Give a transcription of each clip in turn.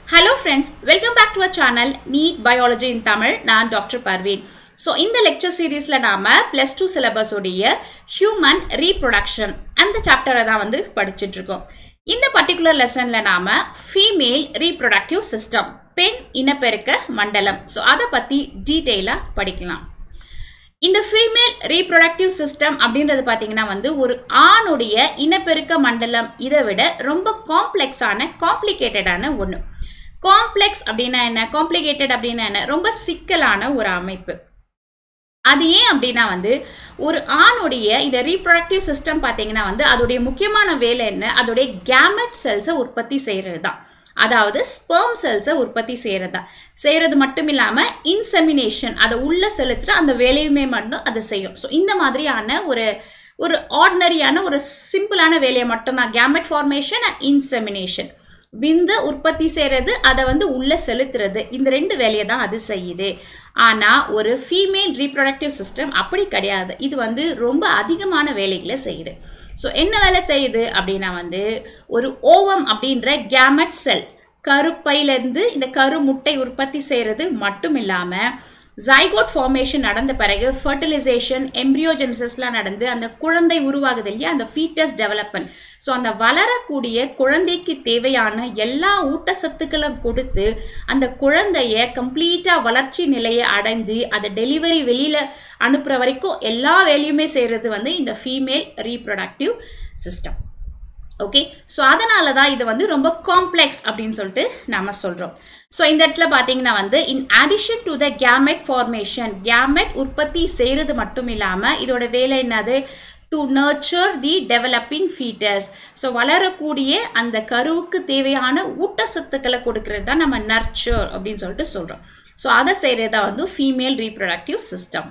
Hello friends welcome back to a channel NEET biology in Tamil நான் doctor Parveen so இந்த lecture சீரீஸில் நாம் plus two சிலபஸோடைய ஹியூமன் ரீப்ரொடக்ஷன் அந்த சாப்டரை தான் வந்து படிச்சுட்டு இருக்கோம் இந்த பர்டிகுலர் லெசனில் நாம் ஃபீமேல் ரீப்ரொடக்டிவ் சிஸ்டம் பெண் இனப்பெருக்க மண்டலம் ஸோ அதை பற்றி டீட்டெயிலாக படிக்கலாம் இந்த ஃபீமேல் ரீப்ரொடக்டிவ் சிஸ்டம் அப்படின்றது பார்த்தீங்கன்னா வந்து ஒரு ஆணுடைய இனப்பெருக்க மண்டலம் இதை விட ரொம்ப காம்ப்ளெக்ஸான காம்ப்ளிகேட்டடான ஒன்று காம்ப்ளெக்ஸ் அப்படின்னா என்ன காம்ப்ளிகேட்டட் அப்படின்னா என்ன ரொம்ப சிக்கலான ஒரு அமைப்பு அது ஏன் அப்படின்னா வந்து ஒரு ஆணுடைய இந்த ரீப்ரொடக்டிவ் சிஸ்டம் பார்த்தீங்கன்னா வந்து அதோடைய முக்கியமான வேலை என்ன அதோடைய கேமெட் செல்ஸை உற்பத்தி செய்கிறது தான் அதாவது ஸ்பெர்ம் செல்ஸை உற்பத்தி செய்கிறது தான் செய்கிறது மட்டும் இல்லாமல் இன்செமினேஷன் அதை உள்ளே செலுத்துகிற அந்த வேலையுமே மட்டும் அதை செய்யும் ஸோ இந்த மாதிரியான ஒரு ஒரு ஆர்டினரியான ஒரு சிம்பிளான வேலையை மட்டும்தான் கேமெட் ஃபார்மேஷன் அண்ட் இன்செமினேஷன் விந்து உற்பத்தி செய்கிறது அதை வந்து உள்ளே செலுத்துறது இந்த ரெண்டு வேலையை தான் அது செய்யுது ஆனால் ஒரு ஃபீமேல் ரீப்ரொடக்டிவ் சிஸ்டம் அப்படி கிடையாது இது வந்து ரொம்ப அதிகமான வேலைகளை செய்யுது ஸோ என்ன வேலை செய்யுது அப்படின்னா வந்து ஒரு ஓவம் அப்படின்ற கேமட் செல் கருப்பையிலேருந்து இந்த கரு முட்டை உற்பத்தி செய்கிறது மட்டும் இல்லாமல் ஜைகோட் ஃபார்மேஷன் நடந்த பிறகு ஃபர்டிலைசேஷன் எம்ப்ரியோஜெனிசஸ்லாம் நடந்து அந்த குழந்தை உருவாகுது இல்லையா அந்த ஃபீட்டஸ் டெவலப்மெண்ட் ஸோ அந்த வளரக்கூடிய குழந்தைக்கு தேவையான எல்லா ஊட்டச்சத்துக்களும் கொடுத்து அந்த குழந்தைய கம்ப்ளீட்டாக வளர்ச்சி நிலையை அடைந்து அதை டெலிவரி வெளியில் அனுப்புகிற வரைக்கும் எல்லா வேலையுமே செய்கிறது வந்து இந்த female reproductive system okay so அதனால தான் இது வந்து ரொம்ப காம்ப்ளெக்ஸ் அப்படின்னு சொல்லிட்டு நம்ம சொல்கிறோம் ஸோ இந்த இடத்துல பார்த்தீங்கன்னா வந்து in addition to the gamete formation gamete உற்பத்தி செய்கிறது மட்டும் இல்லாமல் இதோட வேலை என்னது to nurture the developing fetus so வளரக்கூடிய அந்த கருவுக்கு தேவையான ஊட்டச்சத்துக்களை கொடுக்கறது தான் நம்ம நர்ச்சர் அப்படின்னு சொல்லிட்டு சொல்கிறோம் ஸோ அதை செய்கிறது தான் வந்து ஃபீமேல் ரீப்ரொடக்டிவ் சிஸ்டம்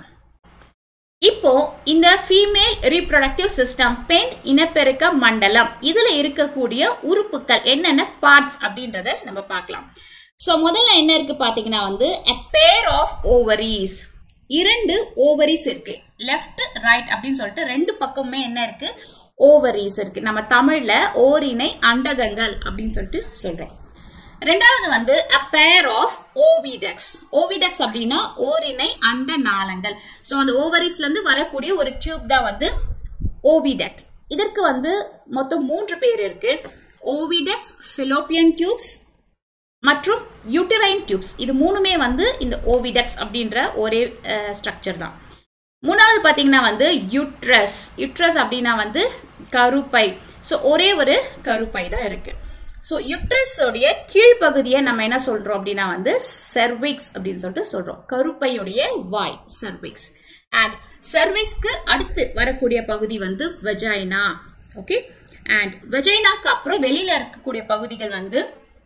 இப்போ இந்த ஃபீமேல் ரீப்ரொடக்டிவ் சிஸ்டம் பெண் இனப்பெருக்க மண்டலம் இதில் இருக்கக்கூடிய உறுப்புகள் என்னென்ன பார்ட்ஸ் அப்படின்றத நம்ம பார்க்கலாம் ஸோ முதல்ல என்ன இருக்கு பார்த்தீங்கன்னா வந்து எ பேர் ஆஃப் ஓவரீஸ் இரண்டு ஓவரிஸ் இருக்கு லெஃப்ட் ரைட் அப்படின்னு சொல்லிட்டு ரெண்டு பக்கமுமே என்ன இருக்கு ஓவரிஸ் இருக்கு நம்ம தமிழ்ல ஓரினை அண்டகங்கள் அப்படின்னு சொல்லிட்டு சொல்றோம் ரெண்டாவது வந்து அ பேர் ஆஃப் ஓவிடெக்ஸ் ஓவிடெக்ஸ் அப்படின்னா ஓரினை அண்ட நாளங்கள் ஸோ அந்த ஓவரிஸ்ல இருந்து வரக்கூடிய ஒரு டியூப் தான் வந்து ஓவிடெக்ட் இதற்கு வந்து மொத்தம் மூன்று பேர் இருக்கு ஓவிடெக்ஸ் பிலோப்பியன் டியூப்ஸ் மற்றும் யூட்டரைன் டியூப்ஸ் இது மூணுமே வந்து இந்த ஓவிடெக்ஸ் அப்படின்ற ஒரே ஸ்ட்ரக்சர் தான் மூணாவது பார்த்தீங்கன்னா வந்து யுட்ரஸ் யுட்ரஸ் அப்படின்னா வந்து கருப்பை ஸோ ஒரே ஒரு கருப்பை தான் இருக்கு ஸோ யுட்ரஸோடைய கீழ்ப்பகுதியை நம்ம என்ன சொல்றோம் அப்படின்னா வந்து செர்விக்ஸ் அப்படின்னு சொல்லிட்டு சொல்றோம் கருப்பையுடைய வாய் செர்விக்ஸ் அண்ட் செர்விக்ஸ்க்கு அடுத்து வரக்கூடிய பகுதி வந்து வெஜைனா ஓகே அண்ட் வெஜைனாக்கு அப்புறம் வெளியில இருக்கக்கூடிய பகுதிகள் வந்து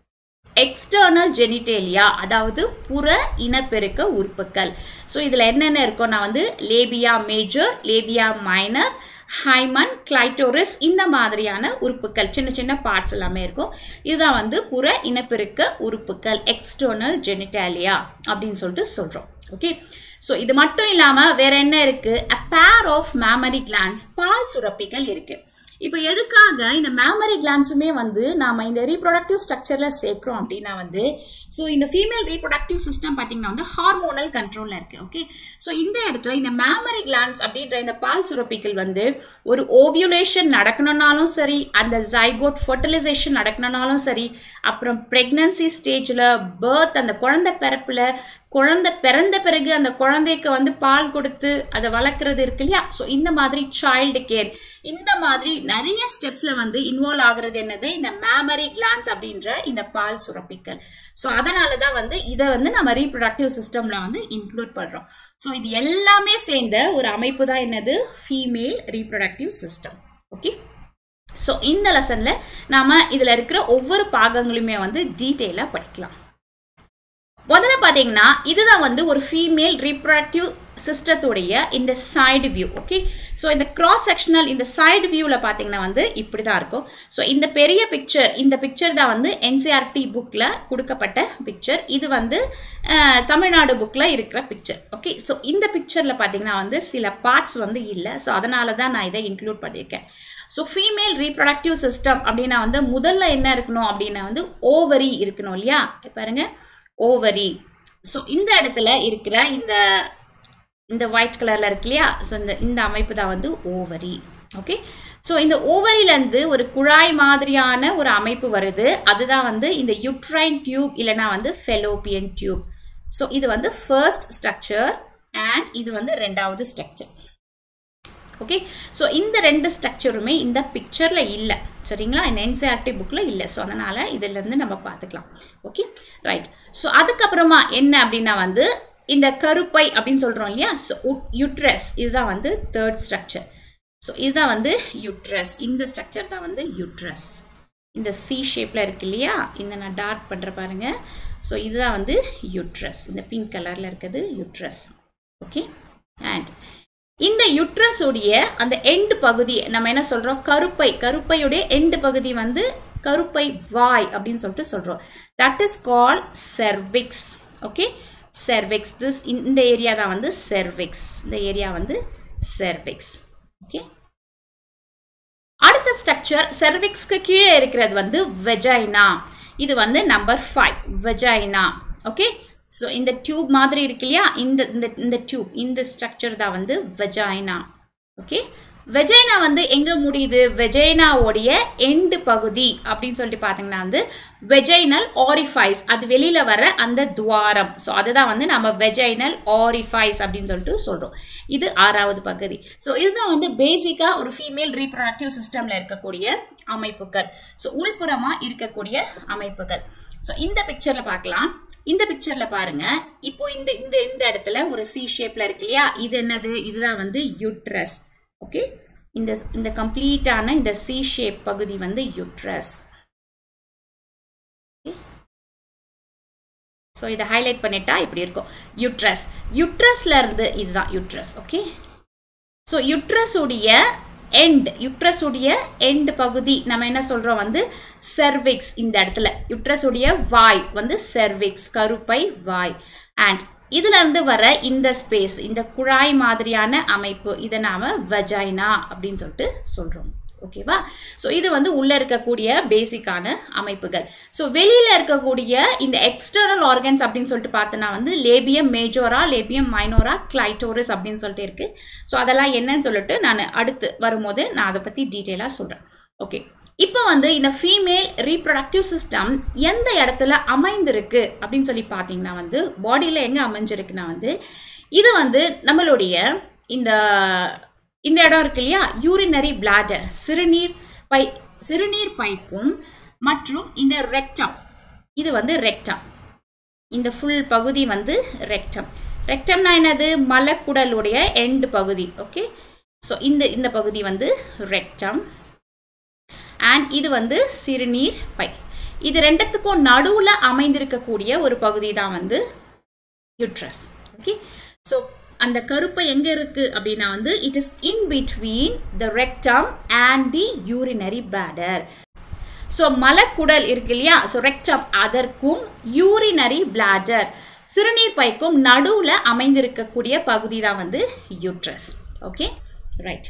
எக்ஸ்டர்னல் ஜெனிடேலியா அதாவது புற இனப்பெருக்க உறுப்புகள் ஸோ இதில் என்னென்ன இருக்கும்னா வந்து labia major labia minor hymen clitoris இந்த மாதிரியான உறுப்புகள் சின்ன சின்ன பார்ட்ஸ் எல்லாமே இருக்கும் இதுதான் வந்து புற இனப்பெருக்க உறுப்புகள் எக்ஸ்டர்னல் ஜெனிடாலியா அப்படின்னு சொல்லிட்டு சொல்கிறோம் ஓகே ஸோ இது மட்டும் இல்லாமல் வேற என்ன இருக்கு அ பேர் ஆஃப் மேமரி கிளான்ஸ் பால் சுரப்பிகள் இருக்கு இப்போ எதுக்காக இந்த மேமரி கிளான்ஸுமே வந்து நாம இந்த ரீப்ரொடக்டிவ் ஸ்ட்ரக்சர்ல சேர்க்கிறோம் அப்படின்னா வந்து ஸோ இந்த ஃபீமேல் ரீப்ரொடக்டிவ் சிஸ்டம் பார்த்தீங்கன்னா வந்து ஹார்மோனல் கண்ட்ரோல்ல இருக்கு ஓகே ஸோ இந்த இடத்துல இந்த மேமரி கிளான்ஸ் அப்படின்ற இந்த பால் சுரப்பிகள் வந்து ஒரு ஓவியுலேஷன் நடக்கணும்னாலும் சரி அந்த ஜைகோட் ஃபர்டிலைசேஷன் நடக்கணும்னாலும் சரி அப்புறம் ப்ரெக்னன்சி ஸ்டேஜில் பேர்த் அந்த குழந்தை பிறப்பில் குழந்தை பிறந்த பிறகு அந்த குழந்தைக்கு வந்து பால் கொடுத்து அதை வளர்க்குறது இருக்கு இல்லையா ஸோ இந்த மாதிரி சைல்டு கேர் இந்த மாதிரி நிறைய ஸ்டெப்ஸ்ல வந்து இன்வால்வ் ஆகுறது என்னது இந்த மேமரி கிளான்ஸ் அப்படின்ற இந்த பால் சுரப்பிகள் ஸோ அதனால தான் வந்து இதை வந்து நம்ம ரீப்ரொடக்டிவ் சிஸ்டம்ல வந்து இன்க்ளூட் பண்றோம் ஸோ இது எல்லாமே சேர்ந்த ஒரு அமைப்பு தான் என்னது female reproductive system okay so இந்த லெசன்ல நாம இதுல இருக்கிற ஒவ்வொரு பாகங்களுமே வந்து டீட்டெயிலாக படிக்கலாம் முதல்ல பார்த்தீங்கன்னா இதுதான் வந்து ஒரு ஃபீமேல் ரீப்ரொடக்டிவ் சிஸ்டத்துடைய இந்த சைடு வியூ ஓகே ஸோ இந்த கிராஸ் செக்ஷனல் இந்த சைடு வியூவில் பார்த்தீங்கன்னா வந்து இப்படி தான் இருக்கும் ஸோ இந்த பெரிய பிக்சர் இந்த பிக்சர் தான் வந்து என்சிஆர்டி புக்கில் கொடுக்கப்பட்ட பிக்சர் இது வந்து தமிழ்நாடு புக்கில் இருக்கிற பிக்சர் ஓகே ஸோ இந்த பிக்சரில் பார்த்தீங்கன்னா வந்து சில பார்ட்ஸ் வந்து இல்லை ஸோ அதனால தான் நான் இதை இன்க்ளூட் பண்ணியிருக்கேன் ஸோ ஃபீமேல் ரீப்ரொடக்டிவ் சிஸ்டம் அப்படின்னா வந்து முதல்ல என்ன இருக்கணும் அப்படின்னா வந்து ஓவரி இருக்கணும் இல்லையா பாருங்க ஓவரி ஸோ இந்த இடத்துல இருக்கிற இந்த இந்த ஒயிட் கலரில் இருக்கு இல்லையா ஸோ இந்த இந்த அமைப்பு தான் வந்து ஓவரி ஓகே ஸோ இந்த ஓவரியிலேருந்து ஒரு குழாய் மாதிரியான ஒரு அமைப்பு வருது அதுதான் வந்து இந்த யுட்ரைன் டியூப் இல்லைனா வந்து ஃபெலோப்பியன் டியூப் ஸோ இது வந்து ஃபர்ஸ்ட் ஸ்ட்ரக்சர் அண்ட் இது வந்து ரெண்டாவது ஸ்ட்ரக்சர் ஓகே ஸோ இந்த ரெண்டு ஸ்ட்ரக்சருமே இந்த பிக்சரில் இல்லை சரிங்களா இந்த என்சிஆர்டி புக்கில் இல்லை ஸோ அதனால் இதிலேருந்து நம்ம பார்த்துக்கலாம் ஓகே ரைட் ஸோ அதுக்கப்புறமா என்ன அப்படின்னா வந்து இந்த கருப்பை அப்படின்னு சொல்கிறோம் இல்லையா ஸோ யுட்ரஸ் இதுதான் வந்து தேர்ட் ஸ்ட்ரக்சர் ஸோ இதுதான் வந்து யுட்ரஸ் இந்த ஸ்ட்ரக்சர் தான் வந்து யுட்ரஸ் இந்த சி ஷேப்பில் இருக்கு இல்லையா இந்த நான் டார்க் பண்ணுற பாருங்க ஸோ இதுதான் வந்து யுட்ரஸ் இந்த பிங்க் கலரில் இருக்கிறது யுட்ரஸ் ஓகே அண்ட் இந்த யுட்ரஸுடைய அந்த எண்டு பகுதி நம்ம என்ன சொல்கிறோம் கருப்பை கருப்பையுடைய எண்டு பகுதி வந்து கருப்பை வாய் அப்படின்னு சொல்லிட்டு சொல்கிறோம் that is call cervix okay cervix this இந்த ஏரியா தான் வந்து செர்விக்ஸ் இந்த ஏரியா வந்து செர்விக்ஸ் ஓகே அடுத்த ஸ்ட்ரக்சர் செர்விக்ஸ்க்கு கீழே இருக்கிறது வந்து வெஜைனா இது வந்து number five vagina okay so இந்த டியூப் மாதிரி இருக்கு இல்லையா இந்த இந்த இந்த டியூப் இந்த ஸ்ட்ரக்சர் தான் வந்து வெஜைனா ஓகே வெஜைனா வந்து எங்கே முடியுது வெஜைனாவோடைய எண்டு பகுதி அப்படின்னு சொல்லிட்டு பார்த்தீங்கன்னா வந்து வெஜைனல் ஆரிஃபைஸ் அது வெளியில் வர அந்த துவாரம் ஸோ அதுதான் வந்து நம்ம வெஜைனல் ஆரிஃபைஸ் அப்படின்னு சொல்லிட்டு சொல்கிறோம் இது ஆறாவது பகுதி ஸோ இதுதான் வந்து பேசிக்காக ஒரு ஃபீமேல் ரீப்ரொடக்டிவ் சிஸ்டமில் இருக்கக்கூடிய அமைப்புகள் ஸோ உள்புறமாக இருக்கக்கூடிய அமைப்புகள் ஸோ இந்த பிக்சரில் பார்க்கலாம் இந்த பிக்சர்ல பாருங்க இப்போ இந்த இந்த இந்த இடத்துல ஒரு சி ஷேப்ல இருக்கு இல்லையா இது என்னது இதுதான் வந்து யூட்ரஸ் ஓகே இந்த இந்த கம்ப்ளீட்டான இந்த சி ஷேப் பகுதி வந்து யூட்ரஸ் ஸோ இதை ஹைலைட் பண்ணிட்டா இப்படி இருக்கும் யூட்ரஸ் யூட்ரஸ்ல இருந்து இதுதான் யூட்ரஸ் ஓகே ஸோ யுட்ரஸ் உடைய எண்ட் யுட்ரஸ் உடைய எண்ட் பகுதி நம்ம என்ன சொல்கிறோம் வந்து செர்விக்ஸ் இந்த இடத்துல யுட்ரஸ் உடைய வாய் வந்து செர்விக்ஸ் கருப்பை வாய் அண்ட் இதுல இருந்து வர இந்த ஸ்பேஸ் இந்த குழாய் மாதிரியான அமைப்பு இதை நாம வஜைனா அப்படின்னு சொல்லிட்டு சொல்றோம் ஓகேவா ஸோ இது வந்து உள்ள இருக்கக்கூடிய பேசிக்கான அமைப்புகள் ஸோ வெளியில இருக்கக்கூடிய இந்த எக்ஸ்டர்னல் ஆர்கன்ஸ் அப்படின்னு சொல்லிட்டு பார்த்தோன்னா வந்து labium majora labium minora clitoris அப்படின்னு சொல்லிட்டு இருக்கு ஸோ அதெல்லாம் என்னன்னு சொல்லிட்டு நான் அடுத்து வரும்போது நான் அதை பற்றி டீட்டெயிலாக சொல்கிறேன் ஓகே இப்போ வந்து இந்த ஃபீமேல் ரீப்ரொடக்டிவ் சிஸ்டம் எந்த இடத்துல அமைந்திருக்கு அப்படின்னு சொல்லி பார்த்தீங்கன்னா வந்து பாடியில் எங்கே அமைஞ்சிருக்குன்னா வந்து இது வந்து நம்மளுடைய இந்த இந்த இடம் இருக்கு இல்லையா யூரினரி பிளாடர் சிறுநீர் பை சிறுநீர் பைப்பும் மற்றும் இந்த ரெக்டம் இது வந்து ரெக்டம் இந்த ஃபுல் பகுதி வந்து ரெக்டம் ரெக்டம்னா என்னது மலக்குடலுடைய எண்டு பகுதி ஓகே ஸோ இந்த இந்த பகுதி வந்து ரெக்டம் அண்ட் இது வந்து சிறுநீர் பை இது ரெண்டுத்துக்கும் நடுவில் அமைந்திருக்கக்கூடிய ஒரு பகுதி தான் வந்து யுட்ரஸ் ஓகே ஸோ அந்த கருப்பை எங்க இருக்கு அப்படின்னா வந்து it is in between the rectum and the urinary bladder so மலக்குடல் இருக்கு இல்லையா ஸோ ரெக்டம் அதற்கும் யூரினரி பிளாடர் சிறுநீர் பைக்கும் நடுவில் அமைந்திருக்கக்கூடிய பகுதி தான் வந்து யூட்ரஸ் ஓகே ரைட்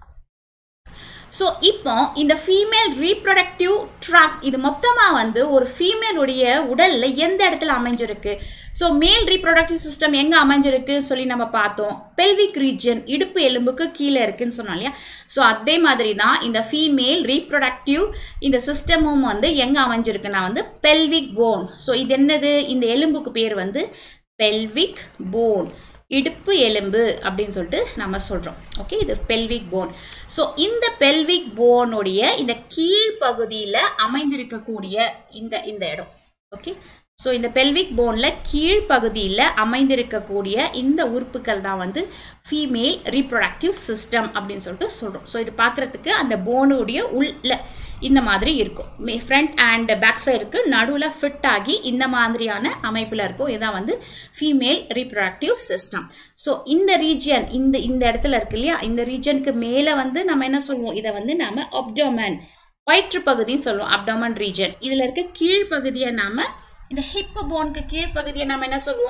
ஸோ இப்போ இந்த ஃபீமேல் ரீப்ரொடக்டிவ் ட்ராக் இது மொத்தமாக வந்து ஒரு ஃபீமேலுடைய உடலில் எந்த இடத்துல அமைஞ்சிருக்கு ஸோ மேல் ரீப்ரொடக்டிவ் சிஸ்டம் எங்கே அமைஞ்சிருக்கு சொல்லி நம்ம பார்த்தோம் பெல்விக் ரீஜன் இடுப்பு எலும்புக்கு கீழே இருக்குன்னு சொன்னோம் இல்லையா ஸோ அதே மாதிரி தான் இந்த ஃபீமேல் ரீப்ரொடக்டிவ் இந்த சிஸ்டமும் வந்து எங்கே அமைஞ்சிருக்குன்னா வந்து பெல்விக் போன் ஸோ இது என்னது இந்த எலும்புக்கு பேர் வந்து பெல்விக் போன் இடுப்பு எலும்பு அப்படின்னு சொல்லிட்டு நம்ம சொல்கிறோம் ஓகே இது பெல்விக் போன் ஸோ இந்த பெல்விக் போனுடைய இந்த கீழ்ப்பகுதியில் அமைந்திருக்கக்கூடிய இந்த இந்த இடம் ஓகே ஸோ இந்த பெல்விக் போனில் கீழ்ப்பகுதியில் அமைந்திருக்கக்கூடிய இந்த உறுப்புகள் தான் வந்து ஃபீமேல் ரீப்ரொடக்டிவ் சிஸ்டம் அப்படின்னு சொல்லிட்டு சொல்கிறோம் ஸோ இது பார்க்குறதுக்கு அந்த போனுடைய உள்ள இந்த மாதிரி இருக்கும் மே ஃப்ரண்ட் அண்ட் பேக் சைடுக்கு நடுவில் ஃபிட் ஆகி இந்த மாதிரியான அமைப்பில் இருக்கும் இதுதான் வந்து ஃபீமேல் ரீப்ரொடக்டிவ் சிஸ்டம் ஸோ இந்த ரீஜியன் இந்த இந்த இடத்துல இருக்கு இல்லையா இந்த ரீஜனுக்கு மேலே வந்து நம்ம என்ன சொல்லுவோம் இதை வந்து நாம அப்டோமன் வயிற்று பகுதின்னு சொல்லுவோம் அப்டோமன் ரீஜன் இதில் இருக்க கீழ்ப்பகுதியை நாம இந்த ஹிப் போனுக்கு கீழ்ப்பகுதியை நம்ம என்ன சொல்லுவோம்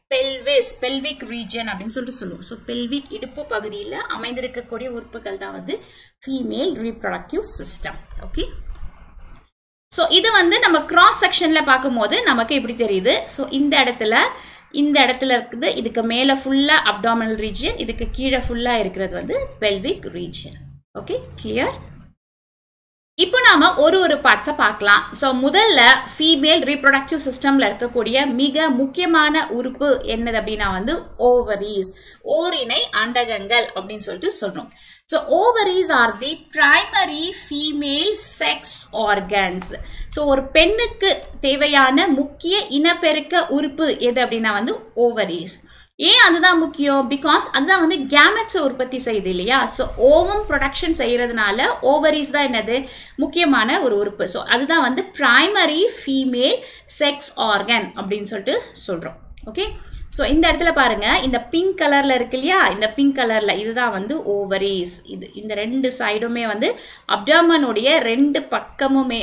பெல்விஸ் பெல்விக் ரீஜன் அப்படின்னு சொல்லிட்டு சொல்லுவோம் ஸோ பெல்விக் இடுப்பு பகுதியில் அமைந்திருக்கக்கூடிய உறுப்புகள் தான் வந்து female reproductive system okay so இது வந்து நம்ம கிராஸ் செக்ஷனில் பார்க்கும்போது நமக்கு இப்படி தெரியுது ஸோ இந்த இடத்துல இந்த இடத்துல இருக்குது இதுக்கு மேலே ஃபுல்லாக அப்டாமினல் ரீஜியன் இதுக்கு கீழே ஃபுல்லாக இருக்கிறது வந்து பெல்விக் ரீஜியன் ஓகே கிளியர் இப்போ நாம ஒரு ஒரு பார்ட்ஸை பார்க்கலாம் ஸோ முதல்ல ஃபீமேல் ரீப்ரொடக்டிவ் சிஸ்டம்ல இருக்கக்கூடிய மிக முக்கியமான உறுப்பு என்னது அப்படின்னா வந்து ஓவரீஸ் ஓரினை அண்டகங்கள் அப்படின்னு சொல்லிட்டு சொல்றோம் so ovaries are the primary female sex organs so ஒரு பெண்ணுக்கு தேவையான முக்கிய இனப்பெருக்க உறுப்பு எது அப்படின்னா வந்து ஓவரீஸ் ஏன் அதுதான் முக்கியம் பிகாஸ் அதுதான் வந்து கேமெட்ஸை உற்பத்தி செய்யுது இல்லையா ஸோ ஓவம் ப்ரொடக்ஷன் செய்யறதுனால ஓவரிஸ் தான் என்னது முக்கியமான ஒரு உறுப்பு ஸோ அதுதான் வந்து பிரைமரி ஃபீமேல் செக்ஸ் ஆர்கன் அப்படின்னு சொல்லிட்டு சொல்கிறோம் ஓகே ஸோ இந்த இடத்துல பாருங்க இந்த பிங்க் கலர்ல இருக்கு இல்லையா இந்த பிங்க் கலர்ல இதுதான் வந்து ஓவரீஸ் இது இந்த ரெண்டு சைடுமே வந்து அப்டாமனுடைய ரெண்டு பக்கமுமே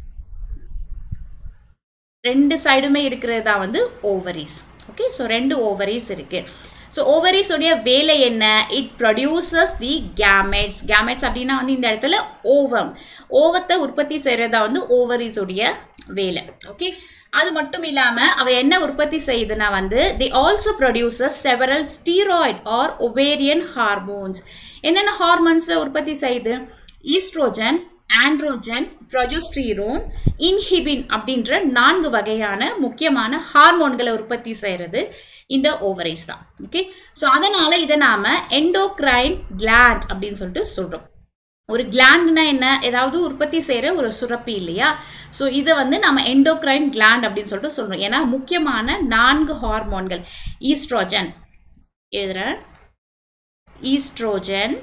ரெண்டு சைடுமே இருக்கிறது தான் வந்து ஓவரீஸ் ஓகே ஸோ ரெண்டு ஓவரீஸ் இருக்கு ஸோ ஓவரீஸ் உடைய வேலை என்ன it produces the gametes gametes அப்படின்னா வந்து இந்த இடத்துல ஓவம் ஓவத்தை உற்பத்தி செய்கிறதா வந்து ஓவரீஸ் உடைய வேலை ஓகே அது மட்டும் இல்லாமல் அவ என்ன உற்பத்தி செய்யுதுன்னா வந்து the also produces several steroid or ovarian hormones என்னென்ன ஹார்மோன்ஸை உற்பத்தி செய்யுது ஈஸ்ட்ரோஜன் ஆண்ட்ரோஜன் ப்ரொஜோஸ்ட்ரீரோன் இன்ஹிபின் அப்படின்ற நான்கு வகையான முக்கியமான ஹார்மோன்களை உற்பத்தி செய்கிறது இந்த ஓவரைஸ் தான் ஓகே ஸோ அதனால இதை நாம எண்டோக்ரைன் கிளாண்ட் அப்படின்னு சொல்லிட்டு சொல்றோம் ஒரு கிளாண்ட்னா என்ன ஏதாவது உற்பத்தி செய்கிற ஒரு சுரப்பி இல்லையா ஸோ இதை வந்து நம்ம எண்டோக்ரைன் கிளாண்ட் அப்படின்னு சொல்லிட்டு சொல்றோம் ஏன்னா முக்கியமான நான்கு ஹார்மோன்கள் ஈஸ்ட்ரோஜன் எழுதுறேன் ஈஸ்ட்ரோஜன்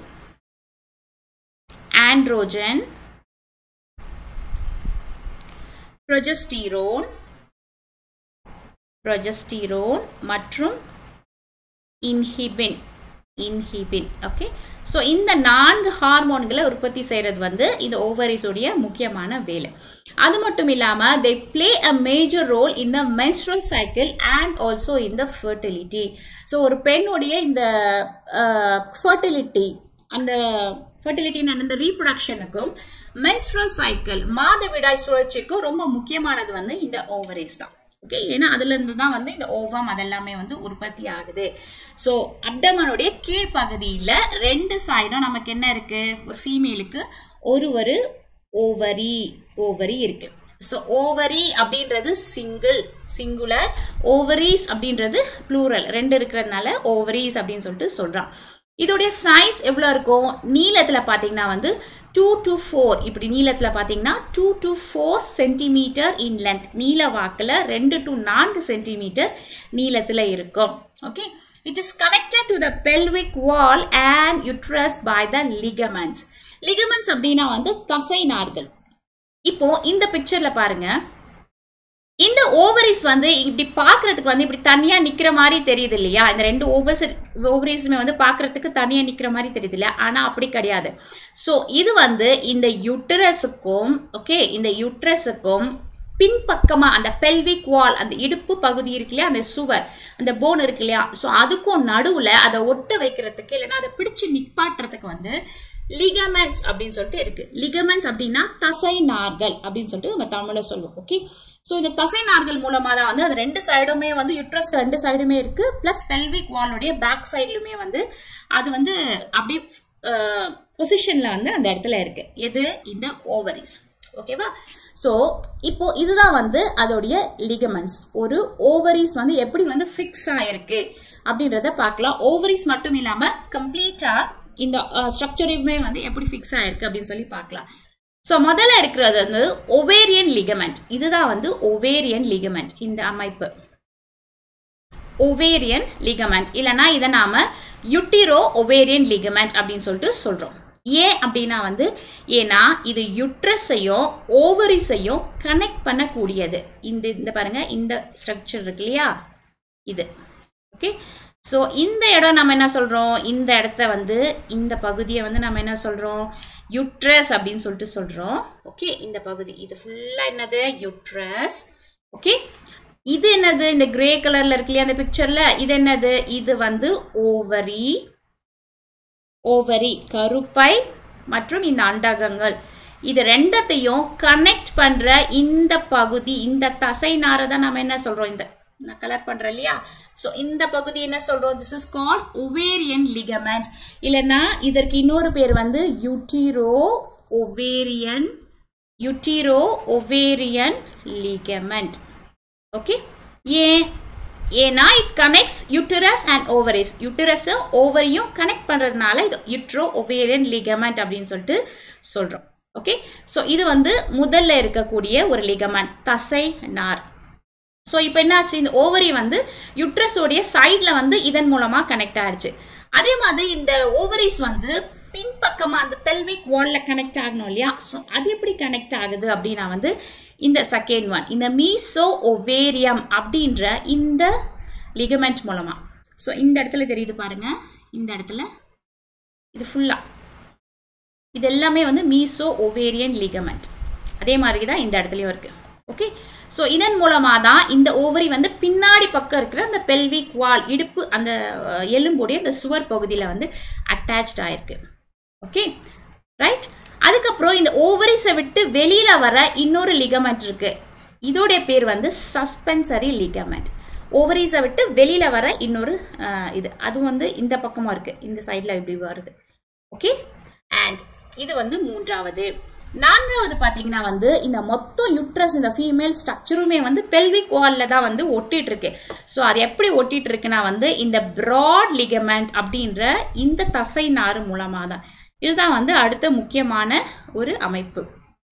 ஆண்ட்ரோஜன் ப்ரொஜஸ்டீரோன் ப்ரொஜஸ்டீரோன் மற்றும் இன்ஹிபின் இன்ஹிபின் ஓகே ஸோ இந்த நான்கு ஹார்மோன்களை உற்பத்தி செய்கிறது வந்து இந்த ஓவரிஸுடைய முக்கியமான வேலை அது மட்டும் இல்லாமல் they play a major role in the menstrual cycle and also in the fertility so ஒரு பெண்ணுடைய இந்த ஃபர்டிலிட்டி அந்த ஃபர்டிலிட்டின்னு அந்த ரீப்ரொடக்ஷனுக்கும் மென்ஸ்ட்ரல் சைக்கிள் மாதவிடாய் சுழற்சிக்கும் ரொம்ப முக்கியமானது வந்து இந்த ஓவரிஸ் தான் ஓகே ஏன்னா அதுல இருந்து தான் வந்து இந்த ஓவம் அதெல்லாமே வந்து உற்பத்தி ஆகுது ஸோ அப்டமனுடைய கீழ்ப்பகுதியில ரெண்டு சைடும் நமக்கு என்ன இருக்கு ஒரு ஃபீமேலுக்கு ஒரு ஒரு ஓவரி ஓவரி இருக்கு ஸோ ஓவரி அப்படின்றது சிங்கிள் சிங்குலர் ஓவரிஸ் அப்படின்றது ப்ளூரல் ரெண்டு இருக்கிறதுனால ஓவரிஸ் அப்படின்னு சொல்லிட்டு சொல்றான் இதோடைய சைஸ் எவ்வளோ இருக்கும் நீளத்தில் பார்த்தீங்கன்னா வந்து டூ டு ஃபோர் இப்படி நீளத்தில் பார்த்தீங்கன்னா two to four centimetre in length நீள வாக்கில் ரெண்டு டு நான்கு சென்டிமீட்டர் நீளத்தில் இருக்கும் okay it is connected to the pelvic wall and uterus by the ligaments ligaments அப்படின்னா வந்து தசை நார்கள் இப்போ இந்த பிக்சர்ல பாருங்க இந்த ஓவரிஸ் வந்து இப்படி பார்க்கறதுக்கு வந்து இப்படி தனியா நிக்கிற மாதிரி தெரியுது இல்லையா இந்த ரெண்டு ஓவர்ஸ் ஓவரிஸுமே வந்து பார்க்கறதுக்கு தனியா நிக்கிற மாதிரி தெரியுது இல்லையா ஆனா அப்படி கிடையாது ஸோ இது வந்து இந்த யுட்ரஸுக்கும் ஓகே இந்த யுட்ரஸுக்கும் பின்பக்கமா அந்த பெல்விக் வால் அந்த இடுப்பு பகுதி இருக்கு இல்லையா அந்த சுவர் அந்த போன் இருக்கு இல்லையா ஸோ அதுக்கும் நடுவுல அதை ஒட்ட வைக்கிறதுக்கு இல்லைன்னா அதை பிடிச்சு நிப்பாட்டுறதுக்கு வந்து லிகமெண்ட்ஸ் அப்படின்னு சொல்லிட்டு இருக்கு லிகமெண்ட்ஸ் அப்படின்னா தசை நார்கள் அப்படின்னு சொல்லிட்டு நம்ம தமிழ்ல சொல்லுவோம் ஓகே ஸோ இந்த தசை நார்கள் மூலமா தான் வந்து அது ரெண்டு சைடுமே வந்து யுட்ரஸ்க்கு ரெண்டு சைடுமே இருக்கு பிளஸ் பெல்விக் வாலுடைய பேக் சைட்லுமே வந்து அது வந்து அப்படியே பொசிஷன்ல வந்து அந்த இடத்துல இருக்கு எது இந்த ஓவரிஸ் ஓகேவா ஸோ இப்போ இதுதான் வந்து அதோடைய லிகமெண்ட்ஸ் ஒரு ஓவரிஸ் வந்து எப்படி வந்து ஃபிக்ஸ் ஆயிருக்கு அப்படின்றத பார்க்கலாம் ஓவரிஸ் மட்டும் இல்லாம கம்ப்ளீட்டா இந்த ஸ்ட்ரக்சருமே வந்து எப்படி ஃபிக்ஸ் ஆயிருக்கு அப்படின்னு சொல்லி பார்க்கலாம் ஸோ முதல்ல இருக்கிறது வந்து ஒவேரியன் லிகமெண்ட் இதுதான் வந்து ஒவேரியன் லிகமெண்ட் இந்த அமைப்பு ஒவேரியன் லிகமெண்ட் இல்லைன்னா இதை நாம யுட்டிரோ ஒவேரியன் லிகமெண்ட் அப்படின்னு சொல்லிட்டு சொல்றோம் ஏன் அப்படின்னா வந்து ஏன்னா இது யுட்ரஸையும் ஓவரிஸையும் கனெக்ட் பண்ணக்கூடியது இந்த இந்த பாருங்க இந்த ஸ்ட்ரக்சர் இருக்கு இல்லையா இது ஓகே ஸோ இந்த இடம் நம்ம என்ன சொல்கிறோம் இந்த இடத்த வந்து இந்த பகுதியை வந்து நம்ம என்ன சொல்கிறோம் யுட்ரஸ் அப்படின்னு சொல்லிட்டு சொல்கிறோம் ஓகே இந்த பகுதி இது ஃபுல்லாக என்னது யுட்ரஸ் ஓகே இது என்னது இந்த கிரே கலர்ல இருக்கு இல்லையா அந்த பிக்சர்ல இது என்னது இது வந்து ஓவரி ஓவரி கருப்பை மற்றும் இந்த அண்டகங்கள் இது ரெண்டத்தையும் கனெக்ட் பண்ற இந்த பகுதி இந்த தசை நாரை தான் நம்ம என்ன சொல்றோம் இந்த நான் கலர் பண்றேன் இல்லையா ஸோ இந்த பகுதி என்ன சொல்றோம் this is call ovarian ligament இல்லைன்னா இதற்கு இன்னொரு பேர் வந்து utero ovarian utero ovarian ligament okay ஏன் ஏன்னா it connects uterus and ovaries யூட்டரஸும் ஓவரியும் கனெக்ட் பண்ணுறதுனால இது யுட்ரோ ஒவேரியன் லிகமெண்ட் அப்படின்னு சொல்லிட்டு சொல்கிறோம் ஓகே ஸோ இது வந்து முதல்ல இருக்கக்கூடிய ஒரு லிகமெண்ட் தசை நார் ஸோ இப்போ என்னாச்சு இந்த ஓவரி வந்து யுட்ரஸோடைய சைடில் வந்து இதன் மூலமாக கனெக்ட் ஆயிடுச்சு அதே மாதிரி இந்த ஓவரிஸ் வந்து பின்பக்கமாக அந்த பெல்விக் வாலில் கனெக்ட் ஆகணும் இல்லையா ஸோ அது எப்படி கனெக்ட் ஆகுது அப்படின்னா வந்து இந்த செகண்ட் ஒன் இந்த மீசோ ஒவேரியம் அப்படின்ற இந்த லிகமெண்ட் மூலமாக ஸோ இந்த இடத்துல தெரியுது பாருங்க இந்த இடத்துல இது ஃபுல்லாக இது எல்லாமே வந்து மீசோ ஒவேரியன் லிகமெண்ட் அதே மாதிரி தான் இந்த இடத்துலையும் இருக்குது ஓகே ஸோ இதன் மூலமாக தான் இந்த ஓவரி வந்து பின்னாடி பக்கம் இருக்கிற அந்த பெல்விக் வால் இடுப்பு அந்த எலும்புடைய அந்த சுவர் பகுதியில் வந்து அட்டாச்ட் ஆயிருக்கு ஓகே ரைட் அதுக்கப்புறம் இந்த ஓவரிஸை விட்டு வெளியில் வர இன்னொரு லிகமெண்ட் இருக்கு இதோடைய பேர் வந்து சஸ்பென்சரி லிகமெண்ட் ஓவரிஸை விட்டு வெளியில் வர இன்னொரு இது அது வந்து இந்த பக்கமாக இருக்குது இந்த சைடில் இப்படி வருது ஓகே அண்ட் இது வந்து மூன்றாவது நான்காவது பார்த்தீங்கன்னா வந்து இந்த மொத்தம் யுட்ரஸ் இந்த ஃபீமேல் ஸ்ட்ரக்சருமே வந்து பெல்விக் வாலில் தான் வந்து ஒட்டிட்டு இருக்கு ஸோ அது எப்படி ஒட்டிட்டு இருக்குன்னா வந்து இந்த ப்ராட் லிகமெண்ட் அப்படின்ற இந்த தசை நாறு மூலமாக தான் இதுதான் வந்து அடுத்த முக்கியமான ஒரு அமைப்பு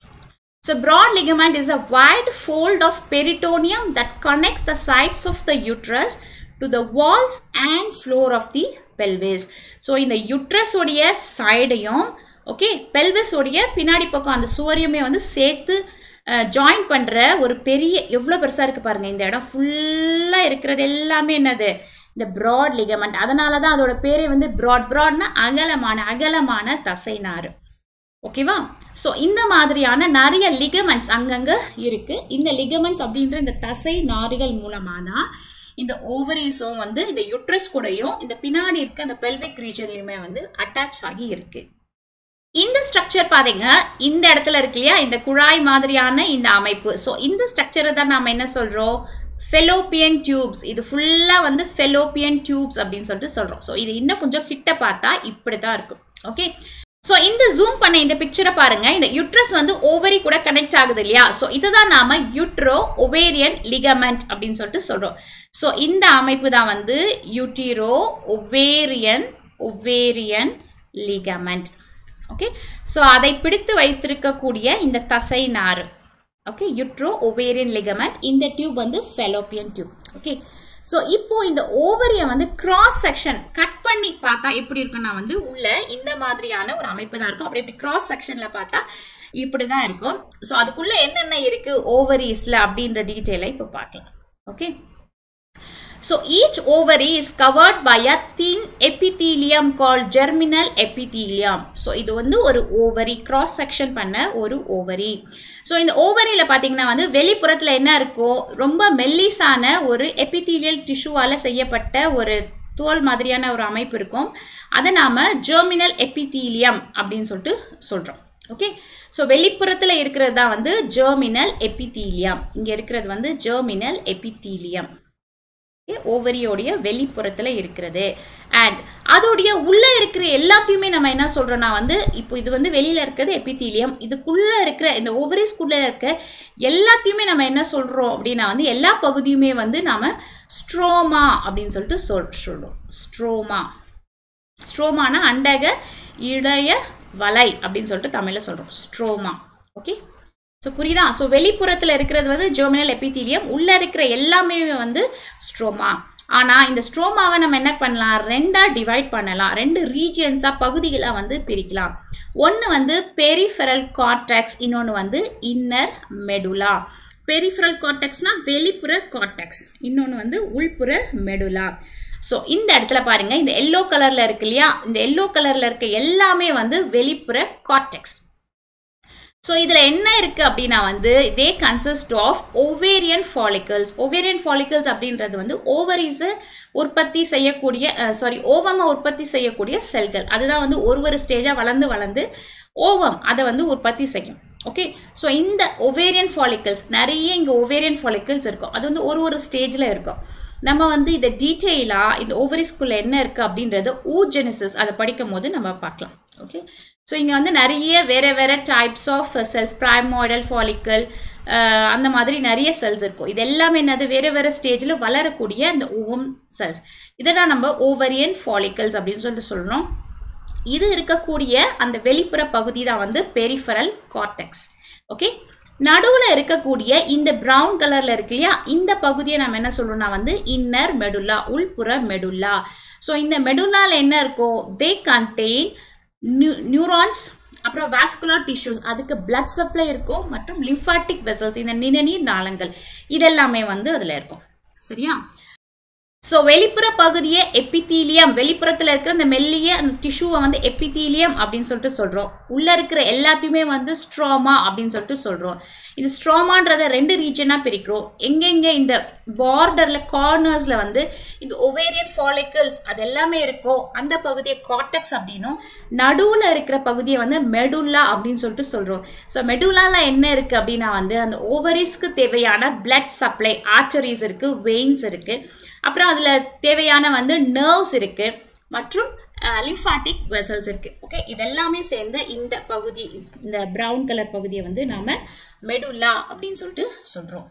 So broad ligament is a wide fold of peritoneum that connects the sides of the uterus to the walls and floor of the pelvis. So இந்த uterus உடைய சைடையும் ஓகே பெல்விஸ் உடைய பின்னாடி பக்கம் அந்த சுவரையுமே வந்து சேர்த்து ஜாயின் பண்ணுற ஒரு பெரிய எவ்வளோ பெருசாக இருக்குது பாருங்கள் இந்த இடம் ஃபுல்லாக இருக்கிறது எல்லாமே என்னது இந்த ப்ராட் லிகமெண்ட் அதனால தான் அதோட பேரே வந்து ப்ராட் ப்ராட்னா அகலமான அகலமான தசைநாறு ஓகேவா ஸோ இந்த மாதிரியான நிறைய லிகமெண்ட்ஸ் அங்கங்கே இருக்கு இந்த லிகமெண்ட்ஸ் அப்படின்ற இந்த தசை நாறுகள் மூலமாக தான் இந்த ஓவரிஸும் வந்து இந்த யுட்ரஸ் கூடயும் இந்த பின்னாடி இருக்க அந்த பெல்விக் ரீஜன்லையுமே வந்து அட்டாச் ஆகி இருக்கு இந்த ஸ்ட்ரக்சர் பாருங்க இந்த இடத்துல இருக்கு இல்லையா இந்த குழாய் மாதிரியான இந்த அமைப்பு ஸோ இந்த ஸ்ட்ரக்சரை தான் நாம என்ன சொல்றோம் ஃபெலோப்பியன் டியூப்ஸ் இது ஃபுல்லாக வந்து ஃபெலோப்பியன் டியூப்ஸ் அப்படின்னு சொல்லிட்டு சொல்கிறோம் ஸோ இது இன்னும் கொஞ்சம் கிட்ட பார்த்தா இப்படி தான் இருக்கும் ஓகே ஸோ இந்த ஜூம் பண்ண இந்த பிக்சரை பாருங்க இந்த யுட்ரஸ் வந்து ஓவரி கூட கனெக்ட் ஆகுது இல்லையா ஸோ இதுதான் நாம யுட்ரோ ஒவேரியன் லிகமெண்ட் அப்படின்னு சொல்லிட்டு சொல்றோம் ஸோ இந்த அமைப்பு தான் வந்து utero ovarian ovarian ligament okay so அதை பிடித்து வைத்திருக்கக்கூடிய இந்த தசை நாறு ஓகே யுட்ரோ ஒவேரியன் லிகமெண்ட் இந்த டியூப் வந்து ஃபெலோப்பியன் டியூப் ஓகே ஸோ இப்போ இந்த ஓவரியை வந்து கிராஸ் செக்ஷன் கட் பண்ணி பார்த்தா எப்படி இருக்குன்னா வந்து உள்ள இந்த மாதிரியான ஒரு அமைப்பு தான் இருக்கும் அப்படி இப்படி கிராஸ் செக்ஷன்ல பார்த்தா இப்படி தான் இருக்கும் ஸோ அதுக்குள்ள என்னென்ன இருக்கு ஓவரிஸ்ல அப்படின்ற டீட்டெயிலை இப்போ பார்க்கலாம் okay So each ovary is covered by a thin epithelium called germinal epithelium. So இது வந்து ஒரு ovary cross section பண்ண ஒரு ovary. ஸோ இந்த ஓவரியில் பார்த்தீங்கன்னா வந்து வெளிப்புறத்தில் என்ன இருக்கோ ரொம்ப மெல்லிஸான ஒரு எபித்தீலியல் டிஷ்யூவால் செய்யப்பட்ட ஒரு தோல் மாதிரியான ஒரு அமைப்பு இருக்கும் அதை நாம் ஜெர்மினல் எபித்தீலியம் அப்படின்னு சொல்லிட்டு சொல்கிறோம் ஓகே ஸோ வெளிப்புறத்தில் இருக்கிறது தான் வந்து ஜெர்மினல் எபித்தீலியம் இங்கே இருக்கிறது வந்து ஜெர்மினல் எபித்தீலியம் ஓவரியோடைய வெளிப்புறத்தில் இருக்கிறது அண்ட் அதோடைய உள்ளே இருக்கிற எல்லாத்தையுமே நம்ம என்ன சொல்கிறோன்னா வந்து இப்போ இது வந்து வெளியில் இருக்கிறது எபித்தீலியம் இதுக்குள்ளே இருக்கிற இந்த ஓவரிஸ்குள்ளே இருக்க எல்லாத்தையுமே நம்ம என்ன சொல்கிறோம் அப்படின்னா வந்து எல்லா பகுதியுமே வந்து நாம் ஸ்ட்ரோமா அப்படின்னு சொல்லிட்டு சொல் சொல்கிறோம் ஸ்ட்ரோமா ஸ்ட்ரோமானா அண்டக இடைய வலை அப்படின்னு சொல்லிட்டு தமிழில் சொல்கிறோம் ஸ்ட்ரோமா ஓகே ஸோ புரியுதா ஸோ வெளிப்புறத்தில் இருக்கிறது வந்து ஜெர்மினல் எபித்தீலியம் உள்ளே இருக்கிற எல்லாமே வந்து ஸ்ட்ரோமா ஆனால் இந்த ஸ்ட்ரோமாவை நம்ம என்ன பண்ணலாம் ரெண்டாக டிவைட் பண்ணலாம் ரெண்டு ரீஜியன்ஸாக பகுதிகளாக வந்து பிரிக்கலாம் ஒன்று வந்து பெரிஃபெரல் கார்டெக்ஸ் இன்னொன்று வந்து இன்னர் மெடுலா பெரிஃபெரல் கார்டெக்ஸ்னா வெளிப்புற கார்டெக்ஸ் இன்னொன்று வந்து உள்புற மெடுலா ஸோ இந்த இடத்துல பாருங்க இந்த எல்லோ கலரில் இருக்கு இல்லையா இந்த எல்லோ கலரில் இருக்க எல்லாமே வந்து வெளிப்புற கார்டெக்ஸ் ஸோ இதில் என்ன இருக்குது அப்படின்னா வந்து they consist of ovarian follicles ovarian follicles அப்படின்றது வந்து ஓவரிஸை உற்பத்தி செய்யக்கூடிய சாரி ஓவமை உற்பத்தி செய்யக்கூடிய செல்கள் அதுதான் வந்து ஒரு ஒரு ஸ்டேஜாக வளர்ந்து வளர்ந்து ஓவம் அதை வந்து உற்பத்தி செய்யும் ஓகே ஸோ இந்த ஒவேரியன் ஃபாலிக்கல்ஸ் நிறைய இங்கே ஒவேரியன் ஃபாலிக்கல்ஸ் இருக்கும் அது வந்து ஒரு ஒரு ஸ்டேஜில் இருக்கும் நம்ம வந்து இதை டீட்டெயிலாக இந்த ஓவரிஸ்குள்ளே என்ன இருக்குது அப்படின்றது ஊஜெனிசிஸ் அதை படிக்கும் போது நம்ம பார்க்கலாம் ஓகே ஸோ இங்கே வந்து நிறைய வேறு வேறு types of cells primordial follicle அந்த மாதிரி நிறைய செல்ஸ் இருக்கும் இது எல்லாமே என்னது வேறு வேறு ஸ்டேஜில் வளரக்கூடிய அந்த ஓவம் செல்ஸ் இதை தான் நம்ம ஓவரியன் ஃபாலிக்கல்ஸ் அப்படின்னு சொல்லிட்டு சொல்கிறோம் இது இருக்கக்கூடிய அந்த வெளிப்புற பகுதி தான் வந்து பெரிஃபரல் கார்டெக்ஸ் ஓகே நடுவில் இருக்கக்கூடிய இந்த ப்ரௌன் கலரில் இருக்கு இல்லையா இந்த பகுதியை நம்ம என்ன சொல்கிறோம்னா வந்து இன்னர் மெடுல்லா உள்புற மெடுல்லா ஸோ இந்த மெடுல்லாவில் என்ன இருக்கும் தே கண்டெயின் நியூ நியூரான்ஸ் அப்புறம் வாஸ்குலர் டிஷ்யூஸ் அதுக்கு பிளட் சப்ளை இருக்கும் மற்றும் லிம்ஃபாட்டிக் வெசல்ஸ் இந்த நிணநீர் நாளங்கள் இதெல்லாமே வந்து அதில் இருக்கும் சரியா ஸோ வெளிப்புற பகுதியை எப்பித்தீலியம் வெளிப்புறத்தில் இருக்கிற அந்த மெல்லிய அந்த டிஷ்யூவை வந்து எப்பித்தீலியம் அப்படின்னு சொல்லிட்டு சொல்கிறோம் உள்ளே இருக்கிற எல்லாத்தையுமே வந்து ஸ்ட்ராமா அப்படின்னு சொல்லிட்டு சொல்கிறோம் இந்த ஸ்ட்ராமான்றதை ரெண்டு ரீஜனாக பிரிக்கிறோம் எங்கெங்கே இந்த பார்டரில் கார்னர்ஸில் வந்து இந்த ஒவேரியன் ஃபாலிக்கல்ஸ் அது எல்லாமே இருக்கோ அந்த பகுதியை காட்டக்ஸ் அப்படின்னும் நடுவில் இருக்கிற பகுதியை வந்து மெடுல்லா அப்படின்னு சொல்லிட்டு சொல்கிறோம் ஸோ மெடுலாவில் என்ன இருக்குது அப்படின்னா வந்து அந்த ஓவரிஸ்க்கு தேவையான பிளட் சப்ளை ஆர்டரிஸ் இருக்குது வெயின்ஸ் இருக்குது அப்புறம் அதில் தேவையான வந்து நர்வ்ஸ் இருக்குது மற்றும் லிம்ஃபாட்டிக் வெசல்ஸ் இருக்குது ஓகே இதெல்லாமே சேர்ந்த இந்த பகுதி இந்த ப்ரௌன் கலர் பகுதியை வந்து நாம் மெடுல்லா அப்படின்னு சொல்லிட்டு சொல்கிறோம்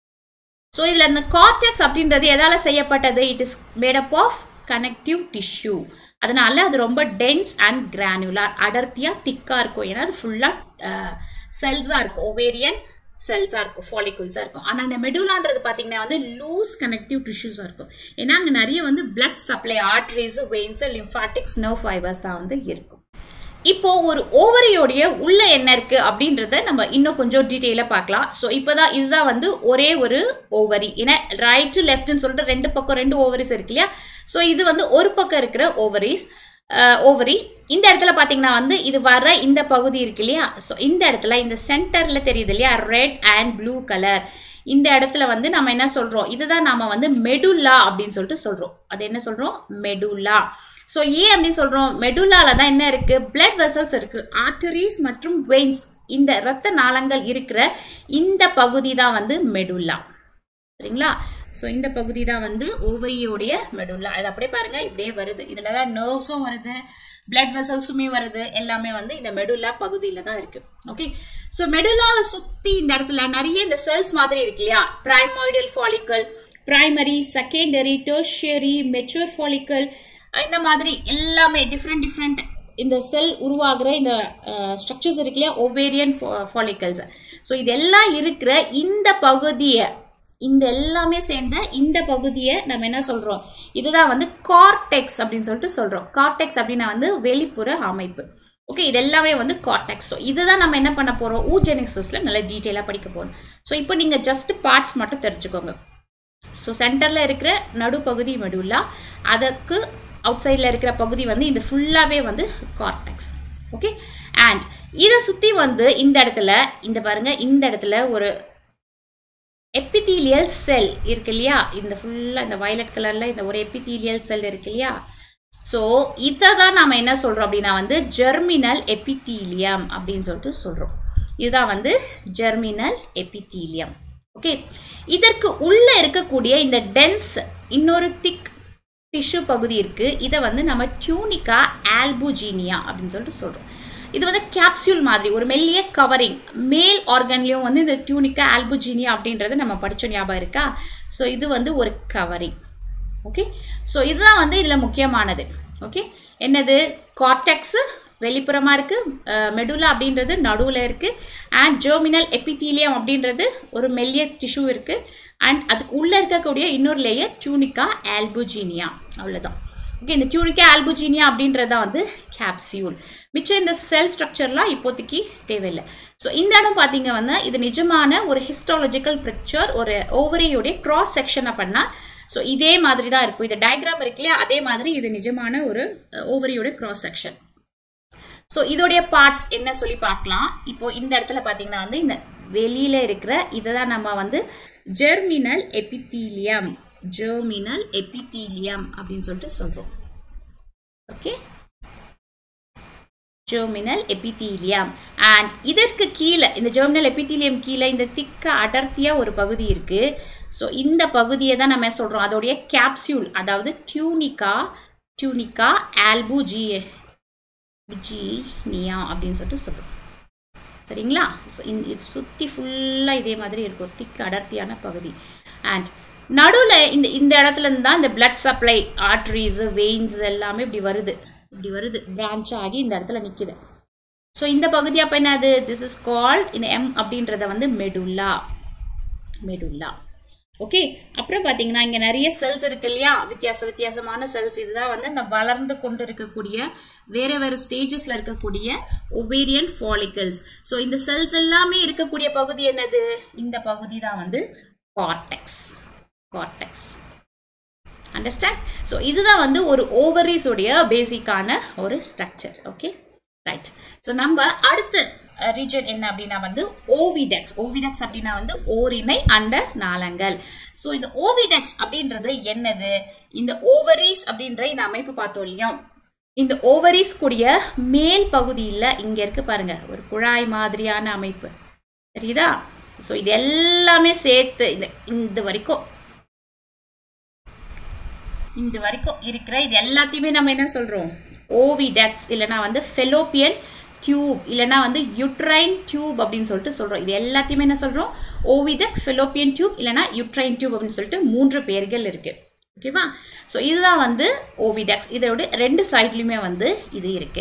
ஸோ இதில் இந்த கார்டெக்ஸ் அப்படின்றது எதால் செய்யப்பட்டது it is made up of connective tissue அதனால அது ரொம்ப டென்ஸ் அண்ட் கிரானுலார் அடர்த்தியாக திக்காக இருக்கும் ஏன்னா அது ஃபுல்லாக செல்ஸாக இருக்கும் ஒவேரியன் செல்ஸாக இருக்கும் ஃபாலிகுல்ஸாக இருக்கும் ஆனால் இந்த மெடுலான்றது பார்த்தீங்கன்னா வந்து லூஸ் கனெக்டிவ் டிஷ்யூஸாக இருக்கும் ஏன்னா அங்கே நிறைய வந்து blood supply arteries veins lymphatics nerve fibres தான் வந்து இருக்கும் இப்போ ஒரு ஓவரியோடைய உள்ள என்ன இருக்கு அப்படின்றத நம்ம இன்னும் கொஞ்சம் டீட்டெயிலாக பார்க்கலாம் ஸோ இப்போதான் இதுதான் வந்து ஒரே ஒரு ஓவரி ஏன்னா ரைட்டு லெஃப்ட்னு சொல்லிட்டு ரெண்டு பக்கம் ரெண்டு ஓவரிஸ் இருக்கு இல்லையா ஸோ இது வந்து ஒரு பக்கம் இருக்கிற ஓவரிஸ் ஓவரி இந்த இடத்துல பார்த்தீங்கன்னா வந்து இது வர இந்த பகுதி இருக்கு இல்லையா ஸோ இந்த இடத்துல இந்த சென்டரில் தெரியுது இல்லையா ரெட் அண்ட் ப்ளூ கலர் இந்த இடத்துல வந்து நம்ம என்ன சொல்கிறோம் இதுதான் நாம வந்து மெடுல்லா அப்படின்னு சொல்லிட்டு சொல்கிறோம் அது என்ன சொல்கிறோம் மெடுல்லா ஸோ ஏன் அப்படின்னு சொல்கிறோம் மெடுல்லால தான் என்ன இருக்குது பிளட் வெசல்ஸ் இருக்குது ஆர்டரிஸ் மற்றும் வெயின்ஸ் இந்த இரத்த நாளங்கள் இருக்கிற இந்த பகுதி தான் வந்து மெடுல்லா சரிங்களா ஸோ இந்த பகுதி தான் வந்து ஓவரியோடைய மெடுல்லா இது அப்படியே பாருங்க இப்படியே வருது இதில் தான் நர்வ்ஸும் வருது பிளட் வெசல்ஸுமே வருது எல்லாமே வந்து இந்த மெடுல்லா பகுதியில் தான் இருக்கு ஓகே ஸோ மெடுல்லாவை சுற்றி இந்த இடத்துல நிறைய இந்த செல்ஸ் மாதிரி இருக்கு இல்லையா primordial follicle primary secondary tertiary mature follicle இந்த மாதிரி எல்லாமே டிஃப்ரெண்ட் டிஃப்ரெண்ட் இந்த செல் உருவாகிற இந்த ஸ்ட்ரக்சர்ஸ் இருக்கு இல்லையா ஒவேரியன் ஃபாலிக்கல்ஸ் ஸோ இதெல்லாம் இருக்கிற இந்த பகுதியை இந்த எல்லாமே சேர்ந்த இந்த பகுதியை நம்ம என்ன சொல்றோம் இதுதான் வந்து கார்டெக்ஸ் அப்படின்னு சொல்லிட்டு சொல்றோம் கார்டெக்ஸ் அப்படின்னா வந்து வெளிப்புற அமைப்பு ஓகே இது எல்லாமே வந்து கார்டெக்ஸ் ஸோ இதுதான் நம்ம என்ன பண்ண போறோம் ஊஜெனிசிஸ்ல நல்ல டீட்டெயிலாக படிக்க போறோம் ஸோ இப்போ நீங்க ஜஸ்ட் பார்ட்ஸ் மட்டும் தெரிஞ்சுக்கோங்க ஸோ சென்டரில் இருக்கிற நடுப்பகுதி மெடுல்லா அதுக்கு அவுட் சைடில் இருக்கிற பகுதி வந்து இந்த ஃபுல்லாகவே வந்து கார்டெக்ஸ் ஓகே அண்ட் இதை சுற்றி வந்து இந்த இடத்துல இந்த பாருங்க இந்த இடத்துல ஒரு எப்பித்தீலியல் செல் இருக்கு இல்லையா இந்த ஃபுல்லாக இந்த வயலட் கலரில் இந்த ஒரு எப்பித்தீலியல் செல் இருக்கு இல்லையா ஸோ இதை தான் நாம் என்ன சொல்கிறோம் அப்படின்னா வந்து ஜெர்மினல் எப்பித்தீலியம் அப்படின்னு சொல்லிட்டு சொல்கிறோம் இதுதான் வந்து ஜெர்மினல் எப்பித்தீலியம் ஓகே இதற்கு உள்ளே இருக்கக்கூடிய இந்த டென்ஸ் இன்னொரு திக் டிஷ்யூ பகுதி இருக்குது இதை வந்து நம்ம டியூனிகா ஆல்புஜீனியா அப்படின்னு சொல்லிட்டு சொல்கிறோம் இது வந்து கேப்சியூல் மாதிரி ஒரு மெல்லிய கவரிங் மேல் ஆர்கன்லேயும் வந்து இந்த டியூனிக்கா ஆல்புஜீனியா அப்படின்றது நம்ம படித்த ஞாபகம் இருக்கா ஸோ இது வந்து ஒரு கவரிங் ஓகே ஸோ இதுதான் வந்து இதில் முக்கியமானது ஓகே என்னது கார்டெக்ஸு வெளிப்புறமாக இருக்குது மெடுலா அப்படின்றது நடுவில் இருக்குது அண்ட் ஜெர்மினல் எபித்தீலியம் அப்படின்றது ஒரு மெல்லிய டிஷ்யூ இருக்குது அண்ட் அதுக்கு உள்ளே இருக்கக்கூடிய இன்னொரு லேயர் டியூனிக்கா ஆல்புஜீனியா அவ்வளோதான் ஓகே இந்த டியூனிக்கா ஆல்புஜீனியா அப்படின்றது தான் வந்து கேப்சியூல் மிச்சம் இந்த செல் ஸ்ட்ரக்சர்லாம் இப்போதைக்கு தேவையில்லை ஸோ இந்த இடம் பார்த்தீங்க வந்து இது நிஜமான ஒரு ஹிஸ்டாலஜிக்கல் பிக்சர் ஒரு ஓவரியோடைய கிராஸ் செக்ஷனை பண்ணால் ஸோ இதே மாதிரி தான் இருக்கும் இது டயக்ராம் இருக்கு இல்லையா அதே மாதிரி இது நிஜமான ஒரு ஓவரியோட கிராஸ் செக்ஷன் ஸோ இதோடைய பார்ட்ஸ் என்ன சொல்லி பார்க்கலாம் இப்போ இந்த இடத்துல பார்த்தீங்கன்னா வந்து இந்த வெளியில இருக்கிற இதை தான் நம்ம வந்து ஜெர்மினல் எபித்தீலியம் ஜெர்மினல் எபித்தீலியம் அப்படின்னு சொல்லிட்டு சொல்றோம் ஓகே ஜெர்மினல் எபித்தீலியம் அண்ட் இதற்கு கீழே இந்த ஜெர்மினல் எபித்தீலியம் கீழே இந்த திக்க அடர்த்தியா ஒரு பகுதி இருக்கு ஸோ இந்த பகுதியை தான் நம்ம சொல்றோம் அதோடைய கேப்சியூல் அதாவது டியூனிகா டியூனிகா ஆல்புஜி ஜீனியா அப்படின்னு சொல்லிட்டு சொல்றோம் சரிங்களா ஸோ இது சுற்றி ஃபுல்லாக இதே மாதிரி இருக்கும் திக் அடர்த்தியான பகுதி அண்ட் நடுவில் இந்த இந்த இடத்துல இருந்து தான் இந்த பிளட் சப்ளை ஆர்ட்ரிஸு வெயின்ஸ் எல்லாமே இப்படி வருது இப்படி வருது பிரான்ச் ஆகி இந்த இடத்துல நிற்குது ஸோ இந்த பகுதி அப்போ என்னது திஸ் இஸ் கால்ட் இந்த எம் அப்படின்றத வந்து மெடுல்லா மெடுல்லா ஓகே அப்புறம் பார்த்தீங்கன்னா இங்கே நிறைய செல்ஸ் இருக்கு இல்லையா வித்தியாச வித்தியாசமான செல்ஸ் இதுதான் வந்து இந்த வளர்ந்து கொண்டு இருக்கக்கூடிய வேற வேற ஸ்டேஜஸ்ல இருக்கக்கூடிய ஒவேரியன் ஃபாலிகல்ஸ் ஸோ இந்த செல்ஸ் எல்லாமே இருக்கக்கூடிய பகுதி என்னது இந்த பகுதி தான் வந்து கார்டெக்ஸ் கார்டெக்ஸ் அண்டர்ஸ்டாண்ட் ஸோ இதுதான் வந்து ஒரு ஓவரிஸோடைய பேசிக்கான ஒரு ஸ்ட்ரக்சர் ஓகே ரைட் ஸோ நம்ம அடுத்த ரீஜன் என்ன அப்படின்னா வந்து ஓவிடெக்ஸ் ஓவிடெக்ஸ் அப்படின்னா வந்து ஓரிணை அண்ட நாளங்கள் ஸோ இந்த ஓவிடெக்ஸ் அப்படின்றது என்னது இந்த ஓவரிஸ் அப்படின்ற இந்த அமைப்பு பார்த்தோம் இல்லையா இந்த ஓவரிஸ் கூடிய மேல் பகுதியில் இங்கே இருக்கு பாருங்க ஒரு குழாய் மாதிரியான அமைப்பு தெரியுதா ஸோ இது எல்லாமே சேர்த்து இந்த இந்த வரைக்கும் இந்த வரைக்கும் இருக்கிற இது எல்லாத்தையுமே நம்ம என்ன சொல்றோம் ஓவிடெக்ஸ் இல்லைனா வந்து ஃபெலோப்பியன் டியூப் இல்லைனா வந்து யுட்ரைன் டியூப் அப்படின்னு சொல்லிட்டு சொல்றோம் இது எல்லாத்தையுமே என்ன சொல்றோம் ஓவிடெக்ஸ் ஃபெலோப்பியன் டியூப் இல்லைனா யுட்ரைன் டியூப் அப்படின்னு சொல்லிட்டு மூன்று பெயர்கள் இருக்கு ஓகேவா ஸோ இதுதான் வந்து ஓவிடெக்ஸ் இதோட ரெண்டு சைட்லையுமே வந்து இது இருக்கு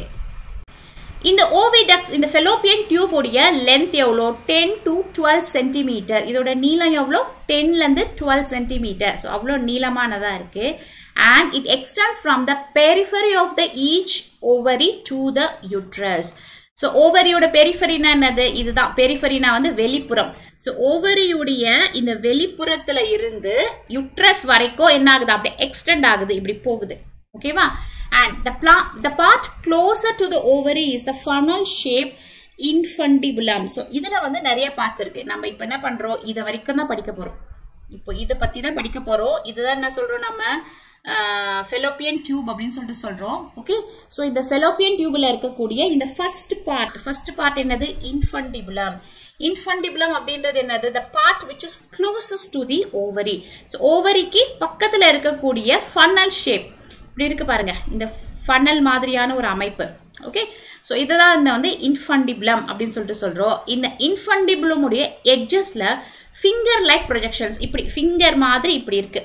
இந்த ஓவிடக்ஸ் இந்த ஃபெலோப்பியன் டியூப் உடைய லென்த் எவ்வளோ டென் டு டுவெல் சென்டிமீட்டர் இதோட நீளம் எவ்வளோ டென்லேருந்து டுவெல் சென்டிமீட்டர் ஸோ அவ்வளோ நீளமானதாக இருக்கு and it extends from the periphery of the each ovary to the uterus so ஓவரியோட பெரிஃபரினா என்னது இதுதான் பெரிஃபரினா வந்து வெளிப்புறம் ஸோ ஓவரியுடைய இந்த வெளிப்புறத்துல இருந்து யுட்ரஸ் வரைக்கும் என்ன ஆகுது அப்படியே எக்ஸ்டெண்ட் ஆகுது இப்படி போகுது ஓகேவா and the plant the part closer to the ovary is the funnel shape infundibulum so இதுல வந்து நிறைய பார்ட்ஸ் இருக்கு நம்ம இப்போ என்ன பண்றோம் இத வரைக்கும் தான் படிக்க போறோம் இப்போ இத பத்தி தான் படிக்க போறோம் இதுதான் என்ன சொல்றோம் நம்ம ஃபெலோப்பியன் டியூப் அப்படின்னு சொல்லிட்டு சொல்றோம் ஓகே ஸோ இந்த ஃபெலோப்பியன் டியூப்ல இருக்கக்கூடிய இந்த ஃபர்ஸ்ட் பார்ட் ஃபர்ஸ்ட் பார்ட் என்னது இன்ஃபண்டிபுலம் இன்ஃபண்டிபுலம் அப்படின்றது என்னது the part which is closest to the ovary so ஓவரிக்கு பக்கத்துல இருக்கக்கூடிய ஃபன்னல் ஷேப் இப்படி இருக்கு பாருங்க இந்த ஃபனல் மாதிரியான ஒரு அமைப்பு ஓகே ஸோ இதுதான் இந்த வந்து இன்ஃபண்டிபுலம் அப்படின்னு சொல்லிட்டு சொல்கிறோம் இந்த இன்ஃபண்டிபுலமுடைய எட்ஜஸில் ஃபிங்கர் லைக் ப்ரொஜெக்ஷன்ஸ் இப்படி ஃபிங்கர் மாதிரி இப்படி இருக்கு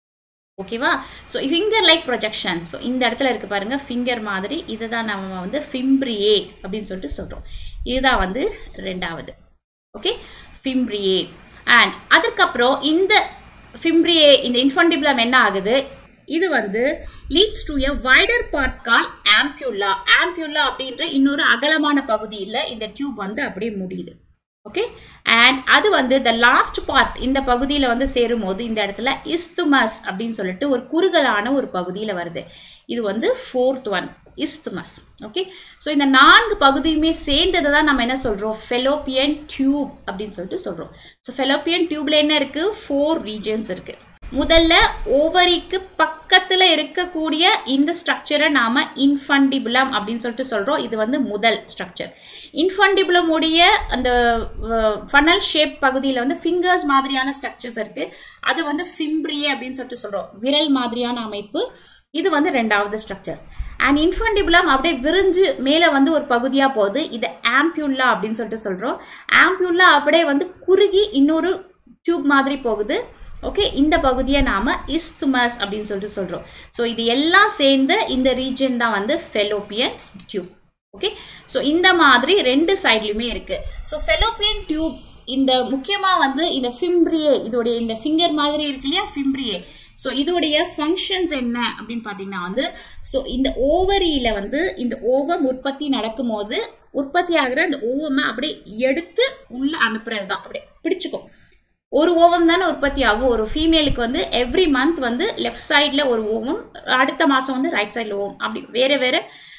ஓகேவா so finger like projection so இந்த இடத்துல இருக்கு பாருங்க ஃபிங்கர் மாதிரி இதை தான் நம்ம வந்து ஃபிம்ப்ரியே அப்படின்னு சொல்லிட்டு சொல்கிறோம் இதுதான் வந்து ரெண்டாவது ஓகே ஃபிம்ப்ரியே அண்ட் அதுக்கப்புறம் இந்த ஃபிம்ப்ரியே இந்த இன்ஃபண்டிபுலம் என்ன ஆகுது இது வந்து leads to a wider part call ampulla ampulla அப்படின்ற இன்னொரு அகலமான பகுதியில் இந்த டியூப் வந்து அப்படியே முடியுது ஓகே அண்ட் அது வந்து த லாஸ்ட் பார்ட் இந்த பகுதியில் வந்து சேரும் போது இந்த இடத்துல இஸ்துமஸ் அப்படின்னு சொல்லிட்டு ஒரு குறுகலான ஒரு பகுதியில் வருது இது வந்து fourth one isthmus okay so இந்த நான்கு பகுதியுமே சேர்ந்ததை தான் நம்ம என்ன சொல்கிறோம் ஃபெலோப்பியன் டியூப் அப்படின்னு சொல்லிட்டு சொல்கிறோம் ஸோ ஃபெலோப்பியன் டியூப்ல என்ன இருக்குது ஃபோர் ரீஜன்ஸ் இருக்குது முதல்ல ஓவரிக்கு பக்கத்தில் இருக்கக்கூடிய இந்த ஸ்ட்ரக்சரை நாம இன்ஃபண்டிபுலம் அப்படின்னு சொல்லிட்டு சொல்கிறோம் இது வந்து முதல் ஸ்ட்ரக்சர் இன்ஃபண்டிபுலம் உடைய அந்த ஃபனல் ஷேப் பகுதியில் வந்து ஃபிங்கர்ஸ் மாதிரியான ஸ்ட்ரக்சர்ஸ் இருக்கு அது வந்து ஃபிம்ப்ரியே அப்படின்னு சொல்லிட்டு சொல்கிறோம் விரல் மாதிரியான அமைப்பு இது வந்து ரெண்டாவது ஸ்ட்ரக்சர் அண்ட் இன்ஃபண்டிபுலம் அப்படியே விரிஞ்சு மேலே வந்து ஒரு பகுதியாக போகுது இது ஆம்பியுல்லா அப்படின்னு சொல்லிட்டு சொல்கிறோம் ஆம்பியுல்லா அப்படியே வந்து குறுகி இன்னொரு டியூப் மாதிரி போகுது ஓகே இந்த பகுதியை நாம இஸ்துமஸ் அப்படின்னு சொல்லிட்டு சொல்றோம் ஸோ இது எல்லாம் சேர்ந்து இந்த ரீஜன் தான் வந்து ஃபெலோப்பியன் டியூப் ஓகே ஸோ இந்த மாதிரி ரெண்டு சைட்லையுமே இருக்கு ஸோ ஃபெலோப்பியன் டியூப் இந்த முக்கியமா வந்து இந்த ஃபிம்ப்ரியே இதோடைய இந்த ஃபிங்கர் மாதிரி இருக்கு இல்லையா ஃபிம்ப்ரியே ஸோ இதோடைய ஃபங்க்ஷன்ஸ் என்ன அப்படின்னு பார்த்தீங்கன்னா வந்து ஸோ இந்த ஓவரியில வந்து இந்த ஓவம் உற்பத்தி நடக்கும்போது உற்பத்தி ஆகிற அந்த ஓவமை அப்படியே எடுத்து உள்ள அனுப்புறது தான் அப்படியே பிடிச்சுக்கும் ஒரு ஓவம் தானே உற்பத்தி ஆகும் ஒரு ஃபீமேலுக்கு வந்து எவ்ரி மந்த் வந்து லெஃப்ட் சைடில் ஒரு ஓவம் அடுத்த மாதம் வந்து ரைட் சைடில் ஓவம் அப்படி வேற வேற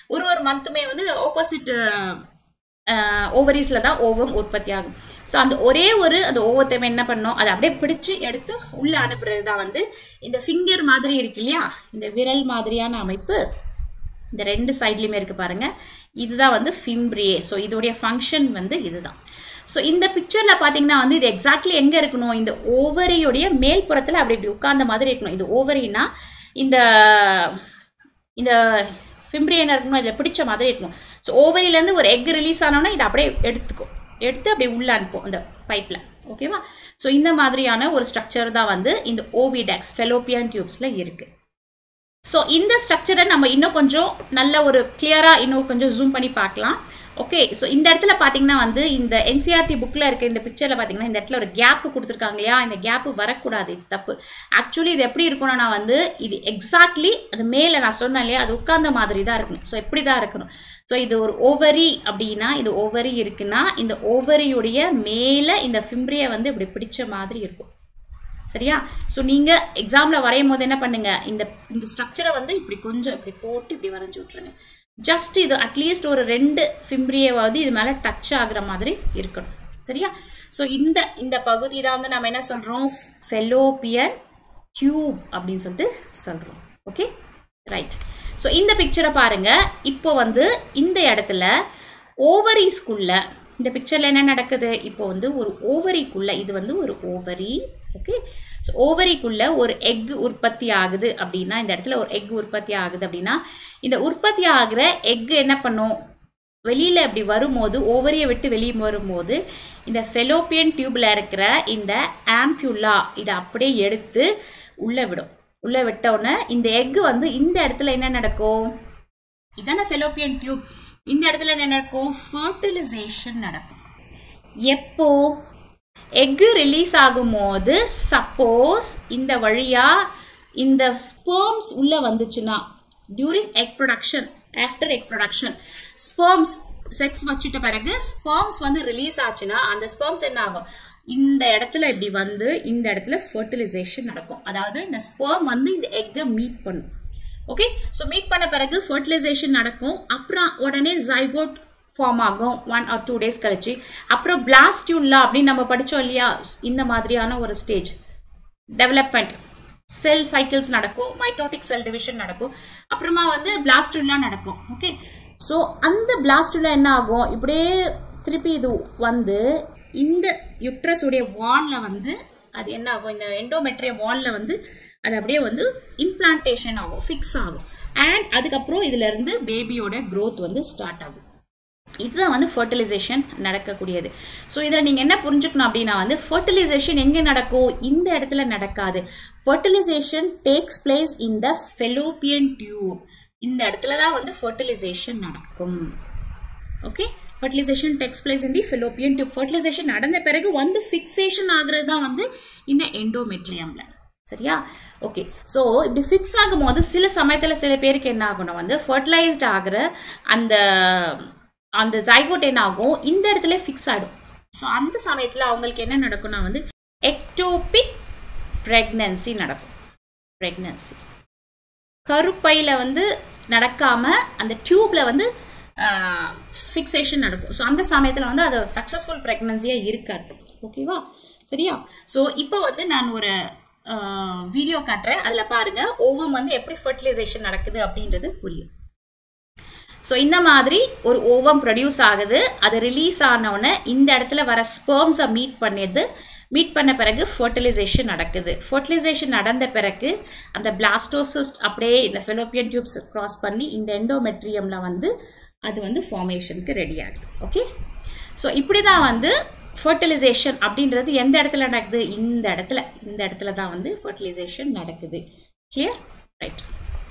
ஒரு ஒரு மந்த்துமே வந்து ஆப்போசிட் ஓவரீஸில் தான் ஓவம் உற்பத்தி ஆகும் ஸோ அந்த ஒரே ஒரு அந்த ஓவத்தையும் என்ன பண்ணோம் அதை அப்படியே பிடிச்சு எடுத்து உள்ளே அனுப்புறது தான் வந்து இந்த ஃபிங்கர் மாதிரி இருக்கு இல்லையா இந்த விரல் மாதிரியான அமைப்பு இந்த ரெண்டு சைட்லையுமே இருக்கு பாருங்க இதுதான் வந்து ஃபிம்ப்ரியே ஸோ இதோடைய ஃபங்க்ஷன் வந்து இதுதான் ஸோ இந்த பிக்சரில் பார்த்தீங்கன்னா வந்து இது எக்ஸாக்ட்லி எங்கே இருக்கணும் இந்த ஓவரியுடைய மேல் புறத்தில் அப்படி இப்படி உட்கார்ந்த மாதிரி இருக்கணும் இது ஓவரினா இந்த இந்த ஃபிம்ப்ரியன் இருக்கணும் இதில் பிடிச்ச மாதிரி இருக்கணும் ஸோ ஓவரியிலேருந்து ஒரு எக் ரிலீஸ் ஆனோன்னா இதை அப்படியே எடுத்துக்கும் எடுத்து அப்படியே உள்ளே அனுப்போம் அந்த பைப்பில் ஓகேவா ஸோ இந்த மாதிரியான ஒரு ஸ்ட்ரக்சர் தான் வந்து இந்த ஓவிடெக்ஸ் ஃபெலோப்பியன் டியூப்ஸில் இருக்குது ஸோ இந்த ஸ்ட்ரக்சரை நம்ம இன்னும் கொஞ்சம் நல்ல ஒரு கிளியராக இன்னும் கொஞ்சம் ஜூம் பண்ணி பார்க்கலாம் ஓகே ஸோ இந்த இடத்துல பார்த்தீங்கன்னா வந்து இந்த என்சிஆர்டி புக்கில் இருக்க இந்த பிக்சரில் பார்த்தீங்கன்னா இந்த இடத்துல ஒரு கேப்பு கொடுத்துருக்காங்க இல்லையா இந்த கேப்பு வரக்கூடாது இது தப்பு ஆக்சுவலி இது எப்படி இருக்கணும்னா வந்து இது எக்ஸாக்ட்லி அது மேலே நான் சொன்னேன் இல்லையா அது உட்கார்ந்த மாதிரி தான் இருக்கணும் ஸோ எப்படி தான் இருக்கணும் ஸோ இது ஒரு ஓவரி அப்படின்னா இது ஓவரி இருக்குன்னா இந்த ஓவரியுடைய மேலே இந்த ஃபிம்ப்ரியை வந்து இப்படி பிடிச்ச மாதிரி இருக்கும் சரியா ஸோ நீங்கள் எக்ஸாமில் வரையும் போது என்ன பண்ணுங்க இந்த இந்த ஸ்ட்ரக்சரை வந்து இப்படி கொஞ்சம் இப்படி போட்டு இப்படி வரைஞ்சி விட்ருங்க ஜஸ்ட் இது அட்லீஸ்ட் ஒரு ரெண்டு ஃபிம்ப்ரியவாவது இது மேலே டச் ஆகுற மாதிரி இருக்கணும் சரியா ஸோ இந்த இந்த பகுதி தான் வந்து நம்ம என்ன சொல்கிறோம் ஃபெலோப்பியன் டியூப் அப்படின்னு சொல்லிட்டு சொல்கிறோம் ஓகே ரைட் ஸோ இந்த பிக்சரை பாருங்க இப்போ வந்து இந்த இடத்துல ஓவரிஸ்குள்ள இந்த பிக்சரில் என்ன நடக்குது இப்போ வந்து ஒரு ஓவரிக்குள்ள இது வந்து ஒரு ஓவரி ஓகே ஸோ ஓவரிக்குள்ள ஒரு எக் உற்பத்தி ஆகுது அப்படின்னா இந்த இடத்துல ஒரு எக் உற்பத்தி ஆகுது அப்படின்னா இந்த உற்பத்தி ஆகிற எக் என்ன பண்ணும் வெளியில் இப்படி வரும்போது ஓவரியை விட்டு வெளியே வரும்போது இந்த ஃபெலோப்பியன் டியூப்ல இருக்கிற இந்த ஆம்பியுலா இதை அப்படியே எடுத்து உள்ளே விடும் உள்ளே விட்டோன்னே இந்த எக் வந்து இந்த இடத்துல என்ன நடக்கும் இதான ஃபெலோப்பியன் டியூப் இந்த இடத்துல என்ன நடக்கும் ஃபர்டிலைசேஷன் நடக்கும் எப்போ எக்கு ரிலீஸ் ஆகும்போது சப்போஸ் இந்த வழியா இந்த ஸ்பேர்ம்ஸ் உள்ள வந்துச்சுன்னா during egg production after egg production sperms sex வச்சுட்ட பிறகு ஸ்பேர்ம்ஸ் வந்து ரிலீஸ் ஆச்சுன்னா அந்த ஸ்பேர்ம்ஸ் என்ன ஆகும் இந்த இடத்துல இப்படி வந்து இந்த இடத்துல ஃபர்டிலைசேஷன் நடக்கும் அதாவது இந்த ஸ்பேர்ம் வந்து இந்த எக்கை மீட் பண்ணும் ஓகே ஸோ மீட் பண்ண பிறகு ஃபர்டிலைசேஷன் நடக்கும் அப்புறம் உடனே ஜைகோட் ஃபார்ம் ஆகும் ஒன் ஆர் டூ டேஸ் கழிச்சு அப்புறம் பிளாஸ்டியூல்லா அப்படின்னு நம்ம படித்தோம் இல்லையா இந்த மாதிரியான ஒரு ஸ்டேஜ் டெவலப்மெண்ட் செல் சைக்கிள்ஸ் நடக்கும் மைட்டோட்டிக் செல் டிவிஷன் நடக்கும் அப்புறமா வந்து பிளாஸ்டுல்லா நடக்கும் ஓகே ஸோ அந்த பிளாஸ்டுல்லா என்ன ஆகும் இப்படியே திருப்பி இது வந்து இந்த யுட்ரஸ் உடைய வாலில் வந்து அது என்ன ஆகும் இந்த எண்டோமெட்ரிய வாலில் வந்து அது அப்படியே வந்து இம்ப்ளான்டேஷன் ஆகும் ஃபிக்ஸ் ஆகும் அண்ட் அதுக்கப்புறம் இதுல இருந்து பேபியோட க்ரோத் வந்து ஸ்டார்ட் ஆகும் இதுதான் வந்து ஃபர்டிலைசேஷன் நடக்கக்கூடியது ஸோ இதில் நீங்கள் என்ன புரிஞ்சுக்கணும் அப்படின்னா வந்து ஃபர்டிலைசேஷன் எங்கே நடக்கும் இந்த இடத்துல நடக்காது fertilisation takes place in the fallopian tube இந்த இடத்துல தான் வந்து ஃபர்டிலைசேஷன் நடக்கும் okay fertilisation takes place in the fallopian tube fertilisation நடந்த பிறகு வந்து ஃபிக்ஸேஷன் ஆகுறது தான் வந்து இந்த எண்டோமெட்ரியம்ல சரியா ஓகே ஸோ இப்படி ஃபிக்ஸ் ஆகும் போது சில சமயத்தில் சில பேருக்கு என்ன ஆகும்னா வந்து ஃபர்டிலைஸ்ட் ஆகிற அந்த அந்த ஜைகோட் என்ன ஆகும் இந்த இடத்துல ஃபிக்ஸ் ஆகிடும் ஸோ அந்த சமயத்தில் அவங்களுக்கு என்ன நடக்கும்னா வந்து எக்டோபிக் ப்ரெக்னன்சி நடக்கும் ப்ரெக்னன்சி கருப்பையில் வந்து நடக்காம அந்த டியூப்ல வந்து ஃபிக்ஸேஷன் நடக்கும் ஸோ அந்த சமயத்தில் வந்து அது சக்ஸஸ்ஃபுல் ப்ரெக்னன்சியாக இருக்காது ஓகேவா சரியா ஸோ இப்போ வந்து நான் ஒரு வீடியோ காட்டுறேன் அதில் பாருங்க ஓவம் வந்து எப்படி ஃபர்டிலைசேஷன் நடக்குது அப்படின்றது புரியும் ஸோ இந்த மாதிரி ஒரு ஓவம் ப்ரொடியூஸ் ஆகுது அது ரிலீஸ் ஆனவுடனே இந்த இடத்துல வர ஸ்பேர்ம்ஸை மீட் பண்ணிடுது மீட் பண்ண பிறகு ஃபர்டிலைசேஷன் நடக்குது ஃபர்டிலைசேஷன் நடந்த பிறகு அந்த பிளாஸ்டோசிஸ்ட் அப்படியே இந்த ஃபெலோப்பியன் டியூப்ஸ் கிராஸ் பண்ணி இந்த எண்டோமெட்ரியமில் வந்து அது வந்து ஃபார்மேஷனுக்கு ரெடி ஆகுது ஓகே ஸோ இப்படி தான் வந்து ஃபர்டிலைசேஷன் அப்படின்றது எந்த இடத்துல நடக்குது இந்த இடத்துல இந்த இடத்துல தான் வந்து ஃபர்டிலைசேஷன் நடக்குது கிளியர் ரைட்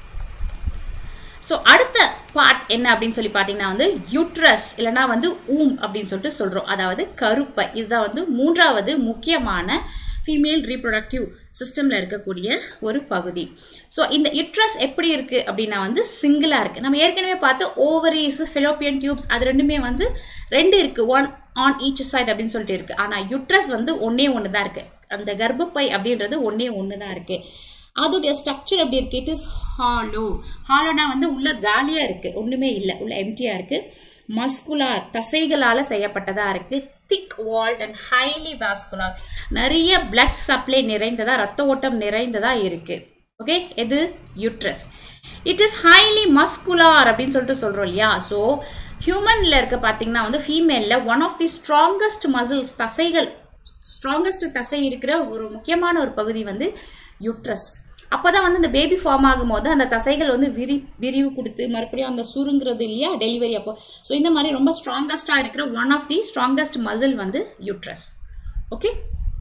ஸோ அடுத்த பார்ட் என்ன அப்படின்னு சொல்லி பார்த்தீங்கன்னா வந்து யூட்ரஸ் இல்லைனா வந்து ஊம் அப்படின்னு சொல்லிட்டு சொல்கிறோம் அதாவது கருப்பை இதுதான் வந்து மூன்றாவது முக்கியமான ஃபீமேல் ரீப்ரொடக்டிவ் சிஸ்டமில் இருக்கக்கூடிய ஒரு பகுதி ஸோ இந்த யுட்ரஸ் எப்படி இருக்குது அப்படின்னா வந்து சிங்கிளாக இருக்குது நம்ம ஏற்கனவே பார்த்து ஓவரிஸ் ஃபெலோப்பியன் டியூப்ஸ் அது ரெண்டுமே வந்து ரெண்டு இருக்குது ஒன் ஆன் ஈச் சைட் அப்படின்னு சொல்லிட்டு இருக்குது ஆனால் யுட்ரஸ் வந்து ஒன்றே ஒன்று தான் இருக்குது அந்த கர்ப்பப்பை அப்படின்றது ஒன்றே ஒன்று தான் இருக்குது அதோடைய ஸ்ட்ரக்சர் எப்படி இருக்கு இட் இஸ் ஹாலோ ஹாலோனா வந்து உள்ள காலியா இருக்கு ஒண்ணுமே இல்லை உள்ள எம்டியா இருக்கு மஸ்குலார் தசைகளால செய்யப்பட்டதா இருக்கு thick walled and highly vascular நிறைய பிளட் சப்ளை நிறைந்ததா ரத்த ஓட்டம் நிறைந்ததா இருக்கு ஓகே எது uterus it is highly muscular அப்படின்னு சொல்லிட்டு சொல்றோம் இல்லையா ஸோ ஹியூமன்ல இருக்க பார்த்தீங்கன்னா வந்து ஃபீமேல்ல one of the strongest muscles தசைகள் ஸ்ட்ராங்கஸ்ட் தசை இருக்கிற ஒரு முக்கியமான ஒரு பகுதி வந்து யூட்ரஸ் அப்பதான் வந்து இந்த பேபி ஃபார்ம் ஆகும்போது அந்த தசைகள் வந்து விரி விரிவு கொடுத்து மறுபடியும் அந்த சுருங்குறது இல்லையா டெலிவரி அப்போ ஸோ இந்த மாதிரி ரொம்ப ஸ்ட்ராங்கஸ்டா இருக்கிற one of the strongest muscle வந்து யூட்ரஸ் ஓகே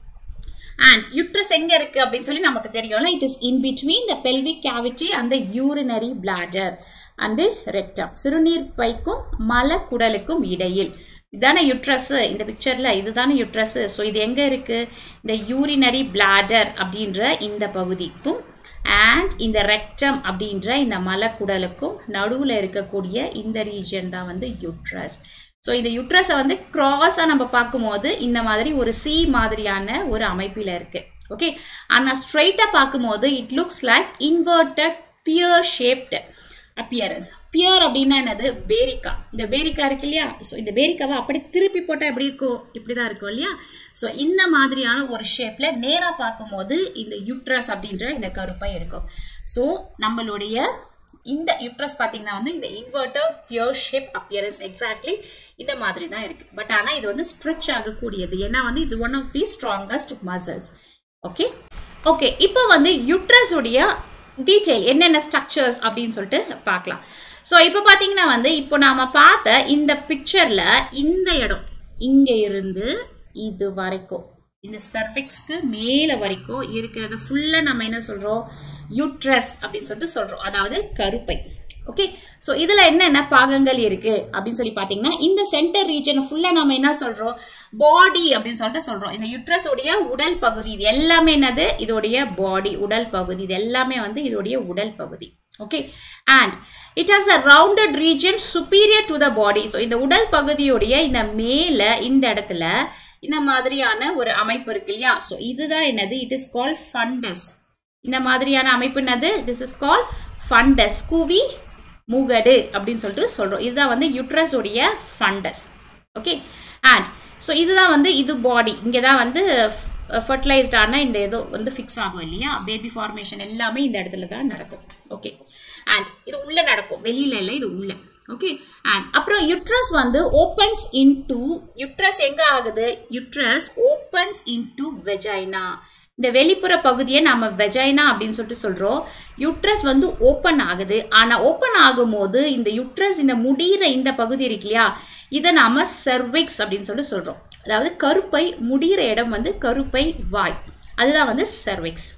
அண்ட் யூட்ரஸ் எங்க இருக்கு அப்படின்னு சொல்லி நமக்கு தெரியும்ல it is in between the pelvic cavity அந்த யூரினரி பிளாடர் அந்த ரெக்டம் சிறுநீர் பைக்கும் மலக்குடலுக்கும் இடையில் இதுதானே யுட்ரஸ் இந்த பிக்சர்ல இதுதானே யுட்ரஸ் ஸோ இது எங்க இருக்கு இந்த யூரினரி பிளாடர் அப்படின்ற இந்த பகுதிக்கும் அண்ட் இந்த ரெக்டம் அப்படின்ற இந்த மலக்குடலுக்கும் நடுவில் இருக்கக்கூடிய இந்த ரீஜன் தான் வந்து யுட்ரஸ் ஸோ இந்த யுட்ரஸை வந்து க்ராஸாக நம்ம பார்க்கும்போது இந்த மாதிரி ஒரு சி மாதிரியான ஒரு அமைப்பில் இருக்கு ஓகே ஆனால் ஸ்ட்ரைட்டாக பார்க்கும்போது it looks like inverted pear shaped appearance pear அப்படின்னா என்னது பேரிக்கா இந்த பேரிக்கா இருக்கு இல்லையா ஸோ இந்த பேரிக்காவை அப்படி திருப்பி போட்டால் எப்படி இருக்கும் இப்படி தான் இருக்கும் இல்லையா ஸோ இந்த மாதிரியான ஒரு ஷேப்ல நேராக பார்க்கும்போது இந்த யூட்ரஸ் அப்படின்ற இந்த கருப்பை இருக்கும் ஸோ நம்மளுடைய இந்த யூட்ரஸ் பார்த்தீங்கன்னா வந்து இந்த inverter pear shape appearance exactly இந்த மாதிரி தான் இருக்கு பட் ஆனால் இது வந்து ஸ்ட்ரெச் ஆகக்கூடியது ஏன்னா வந்து இது one of the strongest muscles okay okay இப்போ வந்து யூட்ரஸ் உடைய டீட்டெயில் என்னென்ன ஸ்ட்ரக்சர்ஸ் அப்படின்னு சொல்லிட்டு பார்க்கலாம் ஸோ இப்போ பார்த்தீங்கன்னா வந்து இப்போ நாம் பார்த்த இந்த பிக்சரில் இந்த இடம் இங்கே இருந்து இது வரைக்கும் இந்த சர்ஃபிக்ஸ்க்கு மேலே வரைக்கும் இருக்கிறத ஃபுல்லாக நம்ம என்ன சொல்கிறோம் யூட்ரஸ் அப்படின்னு சொல்லிட்டு சொல்கிறோம் அதாவது கருப்பை ஓகே ஸோ இதில் என்னென்ன பாகங்கள் இருக்கு அப்படின்னு சொல்லி பார்த்தீங்கன்னா இந்த சென்டர் ரீஜன் ஃபுல்லாக நம்ம என்ன சொல்கிறோம் பாடி அப்படின்னு சொல்லிட்டு சொல்கிறோம் இந்த யுட்ரஸ் உடைய உடல் பகுதி இது எல்லாமே என்னது இதோடைய பாடி உடல் பகுதி இது எல்லாமே வந்து இதோடைய உடல் பகுதி okay and it has a rounded region superior to the body so இந்த உடல் பகுதியுடைய இந்த மேலே இந்த இடத்துல இந்த மாதிரியான ஒரு அமைப்பு இருக்கு இல்லையா ஸோ இதுதான் என்னது இட் இஸ் கால் ஃபண்டஸ் இந்த மாதிரியான அமைப்பு என்னது திஸ் இஸ் கால் ஃபண்டஸ் குவி முகடு அப்படின்னு சொல்லிட்டு சொல்கிறோம் இதுதான் வந்து யுட்ரஸ் உடைய ஃபண்டஸ் ஓகே அண்ட் ஸோ இதுதான் வந்து இது பாடி இங்கே தான் வந்து ஃபர்டிலைஸ்டான இந்த ஏதோ வந்து ஃபிக்ஸ் ஆகும் இல்லையா பேபி ஃபார்மேஷன் எல்லாமே இந்த இடத்துல தான் நடக்கும் ஓகே அண்ட் இது உள்ள நடக்கும் வெளியில இல்லை இது உள்ள ஓகே அண்ட் அப்புறம் யுட்ரஸ் வந்து ஓப்பன்ஸ் இன்டு யுட்ரஸ் எங்க ஆகுது யுட்ரஸ் ஓப்பன்ஸ் இன்டு வெஜைனா இந்த வெளிப்புற பகுதியை நாம வெஜைனா அப்படின்னு சொல்லிட்டு சொல்றோம் யுட்ரஸ் வந்து ஓப்பன் ஆகுது ஆனா ஓப்பன் ஆகும்போது இந்த யுட்ரஸ் இந்த முடிகிற இந்த பகுதி இருக்கு இல்லையா இதை நாம செர்விக்ஸ் அப்படின்னு சொல்லிட்டு சொல்றோம் அதாவது கருப்பை முடிகிற இடம் வந்து கருப்பை வாய் அதுதான் வந்து செர்விக்ஸ்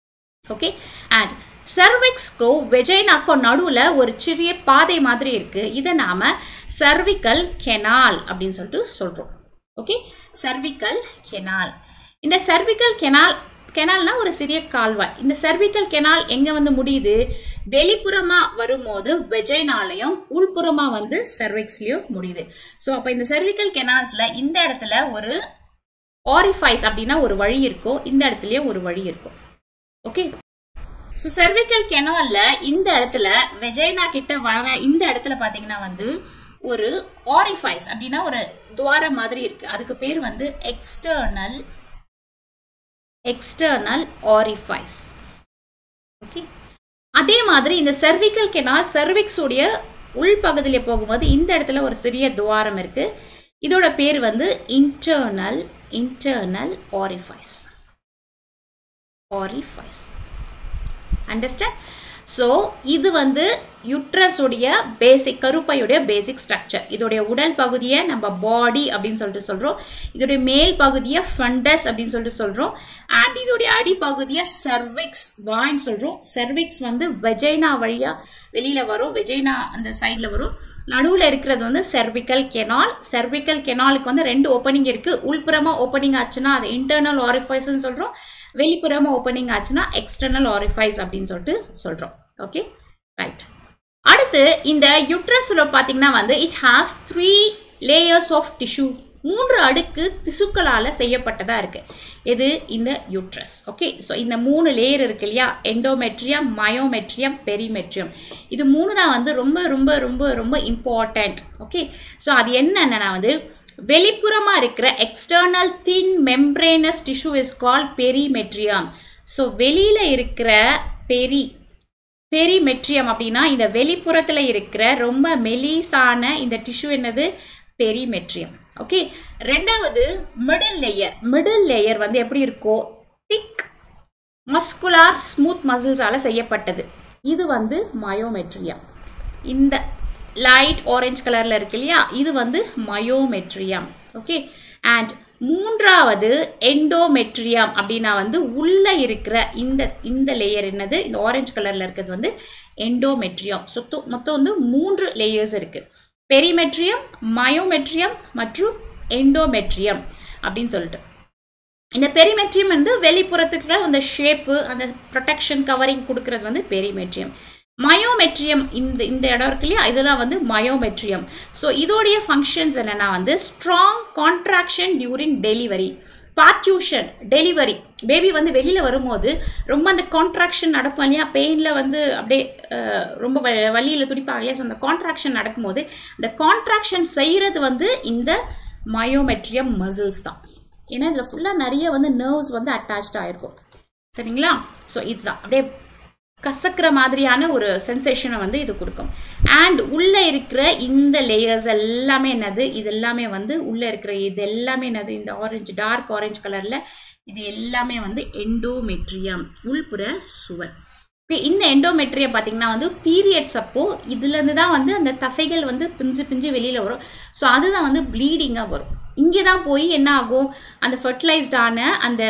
ஓகே அண்ட் சர்விக்ஸ்க்கோ வெஜைனாக்கோ நடுவில் ஒரு சிறிய பாதை மாதிரி இருக்கு இதை நாம சர்விக்கல் கெனால் அப்படின்னு சொல்லிட்டு சொல்றோம் ஓகே சர்விக்கல் கெனால் இந்த சர்விக்கல் கெனால் கெனால்னா ஒரு சிறிய கால்வாய் இந்த சர்விக்கல் கெனால் எங்க வந்து முடியுது வெளிப்புறமா வரும்போது வெஜைனாலையும் உள்புறமா வந்து சர்விக்ஸ்லயும் முடியுது ஸோ அப்ப இந்த சர்விக்கல் கெனால்ஸ்ல இந்த இடத்துல ஒரு ஆரிஃபைஸ் அப்படின்னா ஒரு வழி இருக்கும் இந்த இடத்துலயும் ஒரு வழி இருக்கும் ஓகே ஸோ செர்விக்கல் கெனால்ல இந்த இடத்துல வெஜைனா கிட்ட வர இந்த இடத்துல பாத்தீங்கன்னா வந்து ஒரு ஆரிஃபைஸ் அப்படின்னா ஒரு துவாரம் மாதிரி இருக்கு அதுக்கு பேர் வந்து எக்ஸ்டர்னல் எக்ஸ்டர்னல் ஆரிஃபைஸ் ஓகே அதே மாதிரி இந்த செர்விக்கல் கெனால் செர்விக்ஸ் உடைய உள்பகுதியில் போகும்போது இந்த இடத்துல ஒரு சிறிய துவாரம் இருக்கு இதோட பேர் வந்து internal internal orifice orifice understand so இது வந்து யுட்ரஸ் உடைய பேசிக் கருப்பையுடைய பேசிக் ஸ்ட்ரக்சர் இதோடைய உடல் பகுதியை நம்ம பாடி அப்படின்னு சொல்லிட்டு சொல்கிறோம் இதோடைய மேல் பகுதியை ஃபண்டஸ் அப்படின்னு சொல்லிட்டு சொல்கிறோம் அண்ட் இதோடைய அடிப்பகுதியை சர்விக்ஸ் வான்னு சொல்கிறோம் சர்விக்ஸ் வந்து வெஜைனா வழியாக வெளியில் வரும் வெஜைனா அந்த சைடில் வரும் நடுவில் இருக்கிறது வந்து செர்விக்கல் கெனால் செர்விக்கல் கெனாலுக்கு வந்து ரெண்டு ஓப்பனிங் இருக்குது உள்புறமாக ஓப்பனிங் ஆச்சுன்னா அது இன்டர்னல் ஆரிஃபைஸ்ன்னு சொல்கிறோம் வெளிப்புறமா ஓப்பனிங் ஆச்சுன்னா எக்ஸ்டர்னல் ஆரிஃபைஸ் அப்படின்னு சொல்லிட்டு சொல்றோம் ஓகே ரைட் அடுத்து இந்த யுட்ரஸ்ல பாத்தீங்கன்னா வந்து it has three layers of tissue மூன்று அடுக்கு திசுக்களால் செய்யப்பட்டதாக இருக்கு இது இந்த யூட்ரஸ் ஓகே ஸோ இந்த மூணு லேயர் இருக்கு இல்லையா எண்டோமெட்ரியம் மயோமெட்ரியம் பெரிமெட்ரியம் இது மூணு தான் வந்து ரொம்ப ரொம்ப ரொம்ப ரொம்ப இம்பார்ட்டண்ட் ஓகே ஸோ அது என்னென்னா வந்து வெளிப்புறமாக இருக்கிற external thin membranous tissue is call perimetrium so வெளியில் இருக்கிற பெரி பெரிமெட்ரியம் அப்படின்னா இந்த வெளிப்புறத்தில் இருக்கிற ரொம்ப மெலிசான இந்த டிஷ்யூ என்னது பெரிமெட்ரியம் ஓகே ரெண்டாவது மிடில் லேயர் மிடில் லேயர் வந்து எப்படி இருக்கோ திக் மஸ்குலார் ஸ்மூத் மசில்ஸால் செய்யப்பட்டது இது வந்து மயோமெட்ரியம் இந்த லைட் ஆரஞ்சு கலரில் இருக்கு இல்லையா இது வந்து மயோமெட்ரியம் ஓகே அண்ட் மூன்றாவது எண்டோமெட்ரியம் அப்படின்னா வந்து உள்ளே இருக்கிற இந்த இந்த லேயர் என்னது இந்த ஆரஞ்சு கலரில் இருக்கிறது வந்து எண்டோமெட்ரியம் சுத்தம் மொத்தம் வந்து மூன்று லேயர்ஸ் இருக்குது பெரிமெட்ரியம் மயோமெட்ரியம் மற்றும் எண்டோமெட்ரியம் அப்படின்னு சொல்லிட்டு இந்த பெரிமெட்ரியம் வந்து வெளிப்புறத்துக்குள்ள அந்த ஷேப்பு அந்த ப்ரொடெக்ஷன் கவரிங் கொடுக்கறது வந்து பெரிமெட்ரியம் மயோமெட்ரியம் இந்த இந்த இடம் இருக்கு இல்லையா இதெல்லாம் வந்து மயோமெட்ரியம் ஸோ இதோடைய ஃபங்க்ஷன்ஸ் என்னென்னா வந்து strong contraction during delivery parturition delivery baby வந்து வெளியில் வரும்போது ரொம்ப அந்த கான்ட்ராக்ஷன் நடக்கும் இல்லையா பெயினில் வந்து அப்படியே ரொம்ப வழியில் துடிப்பாங்க இல்லையா ஸோ அந்த கான்ட்ராக்ஷன் நடக்கும்போது அந்த கான்ட்ராக்ஷன் செய்கிறது வந்து இந்த மயோமெட்ரியம் மசில்ஸ் தான் ஏன்னா இதில் ஃபுல்லாக நிறைய வந்து நர்வ்ஸ் வந்து அட்டாச்ட் ஆகிருக்கும் சரிங்களா ஸோ இதுதான் அப்படியே கசக்கிற மாதிரியான ஒரு சென்சேஷனை வந்து இது கொடுக்கும் அண்ட் உள்ளே இருக்கிற இந்த லேயர்ஸ் எல்லாமே என்னது இது எல்லாமே வந்து உள்ளே இருக்கிற இது எல்லாமே என்னது இந்த ஆரஞ்சு டார்க் ஆரஞ்சு கலரில் இது எல்லாமே வந்து எண்டோமெட்ரியம் உள்புற சுவர் ஓகே இந்த எண்டோமெட்ரியம் பார்த்தீங்கன்னா வந்து பீரியட்ஸ் அப்போ இதுலேருந்து தான் வந்து அந்த தசைகள் வந்து பிஞ்சு பிஞ்சு வெளியில் வரும் ஸோ அதுதான் வந்து ப்ளீடிங்காக வரும் இங்கே தான் போய் என்ன ஆகும் அந்த ஃபர்டிலைஸ்டான அந்த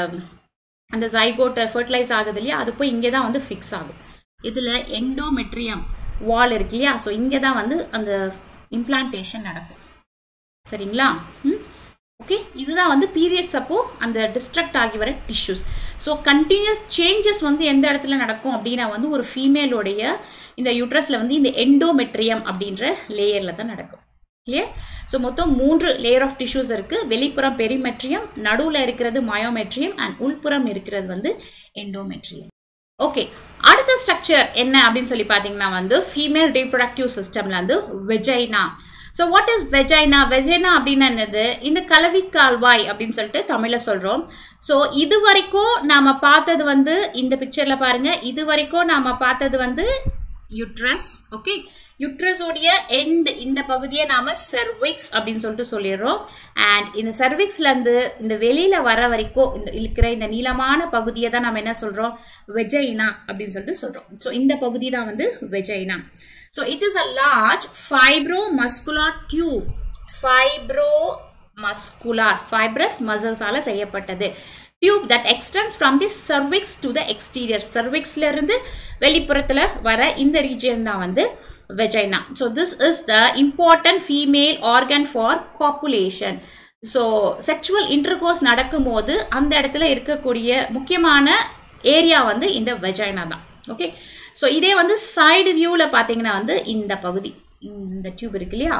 அந்த ஜைகோட் ஃபர்டிலைஸ் ஆகுது இல்லையா அது போய் இங்கே தான் வந்து ஃபிக்ஸ் ஆகும் இதில் எண்டோமெட்ரியம் வால் இருக்கு இல்லையா ஸோ இங்கே தான் வந்து அந்த இம்ப்ளான்டேஷன் நடக்கும் சரிங்களா ம் ஓகே இதுதான் வந்து பீரியட்ஸ் அப்போ அந்த டிஸ்ட்ரக்ட் ஆகி வர டிஷ்யூஸ் ஸோ கண்டினியூஸ் சேஞ்சஸ் வந்து எந்த இடத்துல நடக்கும் அப்படின்னா வந்து ஒரு ஃபீமேலோடைய இந்த யூட்ரஸில் வந்து இந்த எண்டோமெட்ரியம் அப்படின்ற லேயரில் தான் நடக்கும் கிளியர் ஸோ மொத்தம் மூன்று லேயர் ஆஃப் டிஷ்யூஸ் இருக்குது வெளிப்புறம் பெரிமெட்ரியம் நடுவில் இருக்கிறது மயோமெட்ரியம் அண்ட் உள்புறம் இருக்கிறது வந்து எண்டோமெட்ரியம் ஓகே அடுத்த ஸ்ட்ரக்சர் என்ன அப்படின்னு சொல்லி பார்த்தீங்கன்னா வந்து ஃபீமேல் ரீப்ரொடக்டிவ் சிஸ்டமில் வந்து vagina so what is vagina vagina அப்படின்னா என்னது இந்த கலவி கால்வாய் அப்படின்னு சொல்லிட்டு தமிழில் சொல்கிறோம் ஸோ இது வரைக்கும் நாம் பார்த்தது வந்து இந்த பிக்சரில் பாருங்கள் இது வரைக்கும் நாம் பார்த்தது வந்து யுட்ரஸ் ஓகே யுட்ரஸோடைய எண்ட் இந்த பகுதியை நாம செர்விக்ஸ் அப்படின்னு சொல்லிட்டு சொல்லிடுறோம் அண்ட் இந்த செர்விக்ஸ்லேருந்து இந்த வெளியில வர வரைக்கும் இந்த இருக்கிற இந்த நீளமான பகுதியை தான் நம்ம என்ன சொல்றோம் வெஜைனா அப்படின்னு சொல்லிட்டு சொல்றோம் ஸோ இந்த பகுதி தான் வந்து vagina so it is a large fibro muscular tube fibro muscular fibrous மசில்ஸால செய்யப்பட்டது tube that extends from the cervix to the exterior சர்விக்ஸ்ல இருந்து வெளிப்புறத்தில் வர இந்த ரீஜியன் தான் வந்து vagina. So this is the important female organ for copulation. So sexual intercourse நடக்கும்போது அந்த இடத்துல இருக்கக்கூடிய முக்கியமான ஏரியா வந்து இந்த வெஜைனா தான் ஓகே ஸோ இதே வந்து சைடு வியூவில் பார்த்தீங்கன்னா வந்து இந்த பகுதி இந்த டியூப் இருக்கு இல்லையா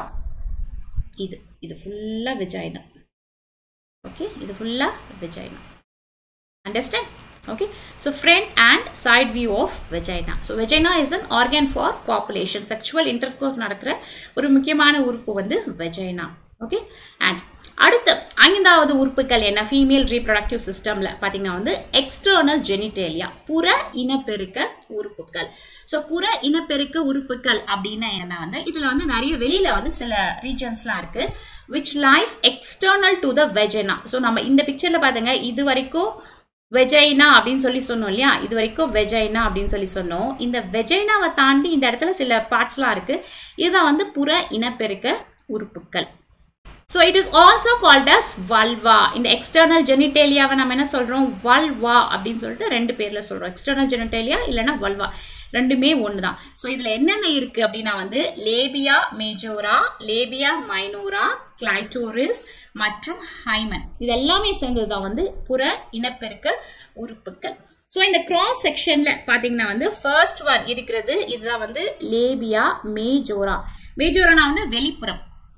இது இது ஃபுல்லாக வெஜைனா ஓகே இது ஃபுல்லாக vagina understand okay so front and side view of vagina so vagina is an organ for copulation sexual intercourse நடக்கிற ஒரு முக்கியமான உறுப்பு வந்து vagina okay and அடுத்த ஐந்தாவது உறுப்புகள் என்ன ஃபீமேல் ரீப்ரொடக்டிவ் சிஸ்டமில் பார்த்தீங்கன்னா வந்து எக்ஸ்டர்னல் ஜெனிடேலியா புற இனப்பெருக்க உறுப்புகள் ஸோ புற இனப்பெருக்க உறுப்புகள் அப்படின்னா என்ன வந்து இதில் வந்து நிறைய வெளியில் வந்து சில ரீஜன்ஸ்லாம் இருக்குது which lies external to the vagina so நம்ம இந்த பிக்சரில் பார்த்துங்க இது வரைக்கும் வெஜைனா அப்படின்னு சொல்லி சொன்னோம் இல்லையா இது வரைக்கும் வெஜைனா அப்படின்னு சொல்லி சொன்னோம் இந்த வெஜைனாவை தாண்டி இந்த இடத்துல சில பார்ட்ஸ்லாம் இருக்கு இதுதான் வந்து புற இனப்பெருக்க உறுப்புகள் so it is also called as vulva இந்த எக்ஸ்டர்னல் ஜெனிடேலியாவை நம்ம என்ன சொல்கிறோம் வல்வா அப்படின்னு சொல்லிட்டு ரெண்டு பேரில் சொல்கிறோம் எக்ஸ்டர்னல் ஜெனிடேலியா இல்லைன்னா வல்வா ரெண்டுமே ஒன்று தான் ஸோ இதில் என்னென்ன இருக்குது அப்படின்னா வந்து labia majora labia minora clitoris மற்றும் ஹைமன் இது எல்லாமே சேர்ந்தது தான் வந்து புற இனப்பெருக்க உறுப்புகள் ஸோ இந்த கிராஸ் செக்ஷன்ல பார்த்தீங்கன்னா வந்து ஃபர்ஸ்ட் ஒன் இருக்கிறது இதுதான் வந்து லேபியா மேஜோரா மேஜோரானா வந்து வெளிப்புறம்